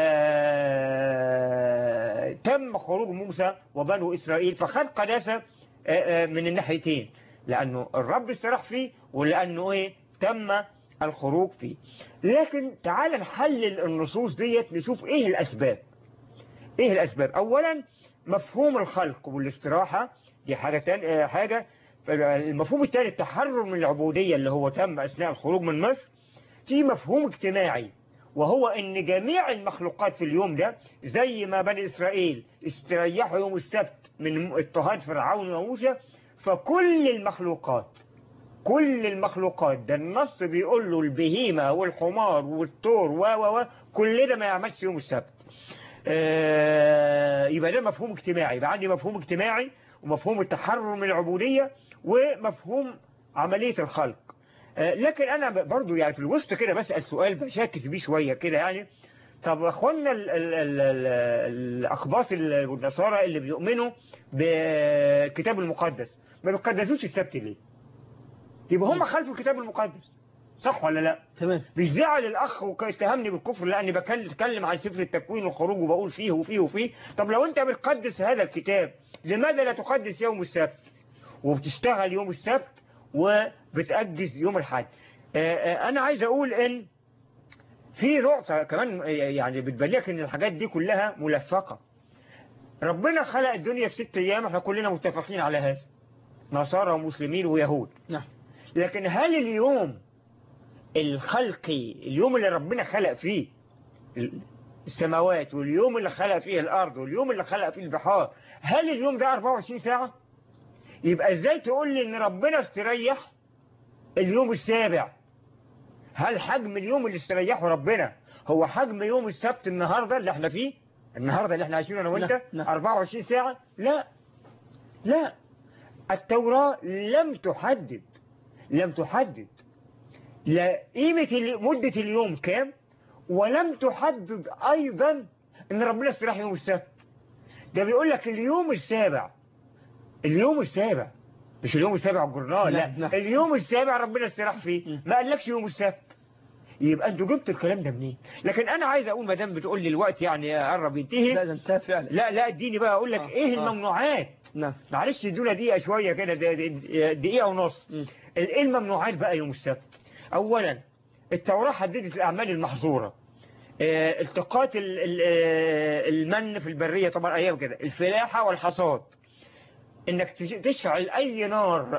آه، تم خروج موسى وبنو إسرائيل فخد قداسة آه، آه، من الناحيتين لأنه الرب استراح فيه ولأنه إيه تم الخروج فيه لكن تعال نحلل النصوص ديت نشوف إيه الأسباب إيه الأسباب أولا مفهوم الخلق والاستراحة دي حاجة تانية آه، حاجة المفهوم الثاني التحرر من العبودية اللي هو تم أثناء الخروج من مصر في مفهوم اجتماعي وهو ان جميع المخلوقات في اليوم ده زي ما بني اسرائيل استريحوا يوم السبت من اضطهاد فرعون وموسى فكل المخلوقات كل المخلوقات ده النص بيقول له البهيمة والحمار والطور و و و كل ده ما يعملش يوم السبت آه، يبقى ده مفهوم اجتماعي يبقى عندي مفهوم اجتماعي ومفهوم التحرر من العبودية ومفهوم عملية الخلق آه، لكن انا ب- برضو يعني في الوسط كده بسأل سؤال بشاكس بيه شوية كده يعني طب اخوانا ال- ال- ال- ال- الاخباط ال- والنصارى اللي بيؤمنوا بالكتاب المقدس ما بيقدسوش السبت ليه يبقى هم خالفوا الكتاب المقدس صح ولا لا تمام مش زعل الاخ واتهمني بالكفر لاني بتكلم عن سفر التكوين والخروج وبقول فيه وفيه وفيه طب لو انت بتقدس هذا الكتاب لماذا لا تقدس يوم السبت وبتشتغل يوم السبت وبتقدس يوم الحد آه، آه، انا عايز اقول ان في نقطة كمان آه، يعني بتبلغك ان الحاجات دي كلها ملفقة ربنا خلق الدنيا في ست ايام احنا كلنا متفقين على هذا نصارى ومسلمين ويهود نعم لكن هل اليوم الخلقي اليوم اللي ربنا خلق فيه السماوات واليوم اللي خلق فيه الأرض واليوم اللي خلق فيه البحار هل اليوم ده 24 ساعة يبقى ازاي تقول لي ان ربنا استريح اليوم السابع هل حجم اليوم اللي استريحه ربنا هو حجم يوم السبت النهاردة اللي احنا فيه النهاردة اللي احنا عايشينه انا وانت نعم، نعم. 24 ساعة لا لا التوراة لم تحدد لم تحدد لا قيمة ال- مدة اليوم كام ولم تحدد أيضا أن ربنا استراح يوم السبت ده بيقول لك اليوم السابع اليوم السابع مش اليوم السابع الجرنال لا نعم، نعم. اليوم السابع ربنا استراح فيه م. ما قالكش يوم السبت يبقى انتوا جبتوا الكلام ده منين لكن انا عايز اقول ما دام بتقول لي الوقت يعني قرب ينتهي لا ده انتهى فعلا لا لا اديني بقى اقول لك آه، ايه آه. الممنوعات نعم معلش ادونا دقيقة شوية كده د- د- دقيقة ونص مم. ايه الممنوعات بقى يوم السبت اولا التوراة حددت الاعمال المحظورة آه، التقاط ال- ال- آه، المن في البرية طبعا ايام كده الفلاحة والحصاد انك تش- تشعل اي نار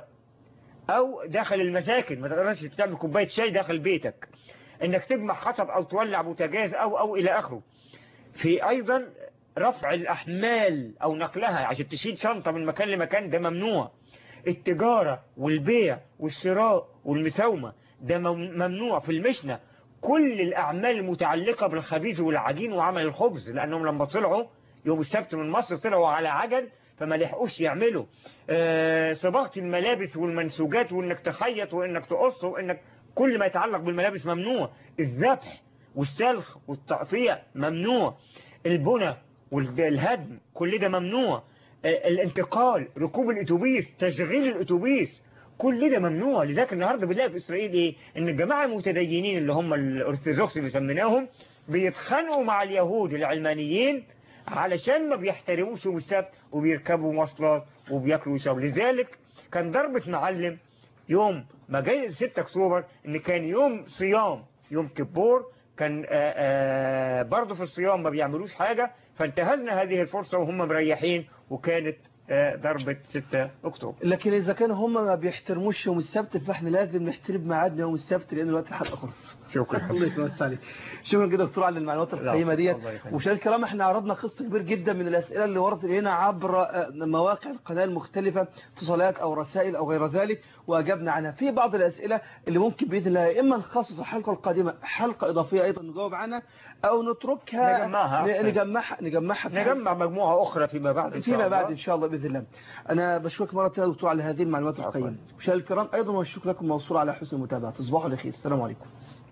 او داخل المساكن ما تقدرش تعمل كوباية شاي داخل بيتك انك تجمع حطب او تولع بوتاجاز او او الى اخره في ايضا رفع الاحمال او نقلها عشان تشيل شنطة من مكان لمكان ده ممنوع التجارة والبيع والشراء والمساومة ده مم- ممنوع في المشنة كل الأعمال المتعلقة بالخبيز والعجين وعمل الخبز لأنهم لما طلعوا يوم السبت من مصر طلعوا على عجل فما لحقوش يعملوا آه، صباغة الملابس والمنسوجات وإنك تخيط وإنك تقص وإنك كل ما يتعلق بالملابس ممنوع الذبح والسلخ والتقطيع ممنوع البنى والهدم كل ده ممنوع آه، الانتقال ركوب الاتوبيس تشغيل الاتوبيس كل ده ممنوع لذلك النهارده بنلاقي في اسرائيل ايه ان الجماعه المتدينين اللي هم الارثوذكس اللي سميناهم بيتخانقوا مع اليهود العلمانيين علشان ما بيحترموش يوم السبت وبيركبوا مواصلات وبياكلوا ويشربوا لذلك كان ضربة معلم يوم ما جاي 6 اكتوبر ان كان يوم صيام يوم كبور كان آه، آه، برضه في الصيام ما بيعملوش حاجة فانتهزنا هذه الفرصة وهم مريحين وكانت آه، ضربة 6 اكتوبر لكن إذا كانوا هم ما بيحترموش يوم السبت فإحنا لازم نحترم ميعادنا يوم السبت لأن الوقت الحلقة خلص شكرا الله يكرمك عليك شكرا جدا دكتور على المعلومات القيمه ديت الله يخليك. ومشاهدينا الكرام احنا عرضنا قسط كبير جدا من الاسئله اللي وردت الينا عبر آه، مواقع القناه المختلفه اتصالات او رسائل او غير ذلك واجبنا عنها في بعض الاسئله اللي ممكن باذن الله يا اما نخصص الحلقه القادمه حلقه اضافيه ايضا نجاوب عنها او نتركها نجمعها ن- أحسن. نجمعها نجمعها في نجمع مجموعة أخرى فيما بعد إن شاء فيما بعد الله. ان شاء الله باذن الله انا بشكرك مره ثانيه دكتور على هذه المعلومات عفواً. القيمه مشاهدينا الكرام ايضا والشكر لكم موصول على حسن المتابعه تصبحوا على خير السلام عليكم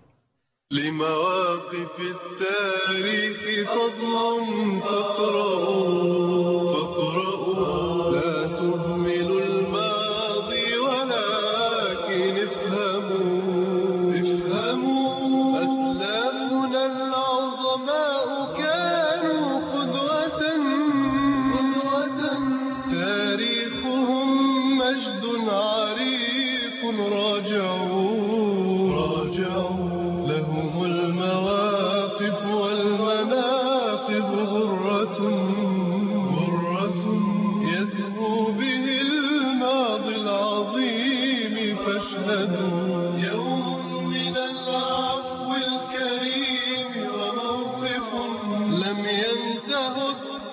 لمواقف التاريخ فضلا فاقرأوا فاقرأوا لا تهملوا الماضي ولكن افهموا افهموا أسلافنا العظماء كانوا قدوة قدوة تاريخهم مجد عريق راجعوا راجعوا لهم المواقف والمناقب غرة غرة يسمو به الماضي العظيم فاشهدوا يوم من العفو الكريم وموقف لم ينته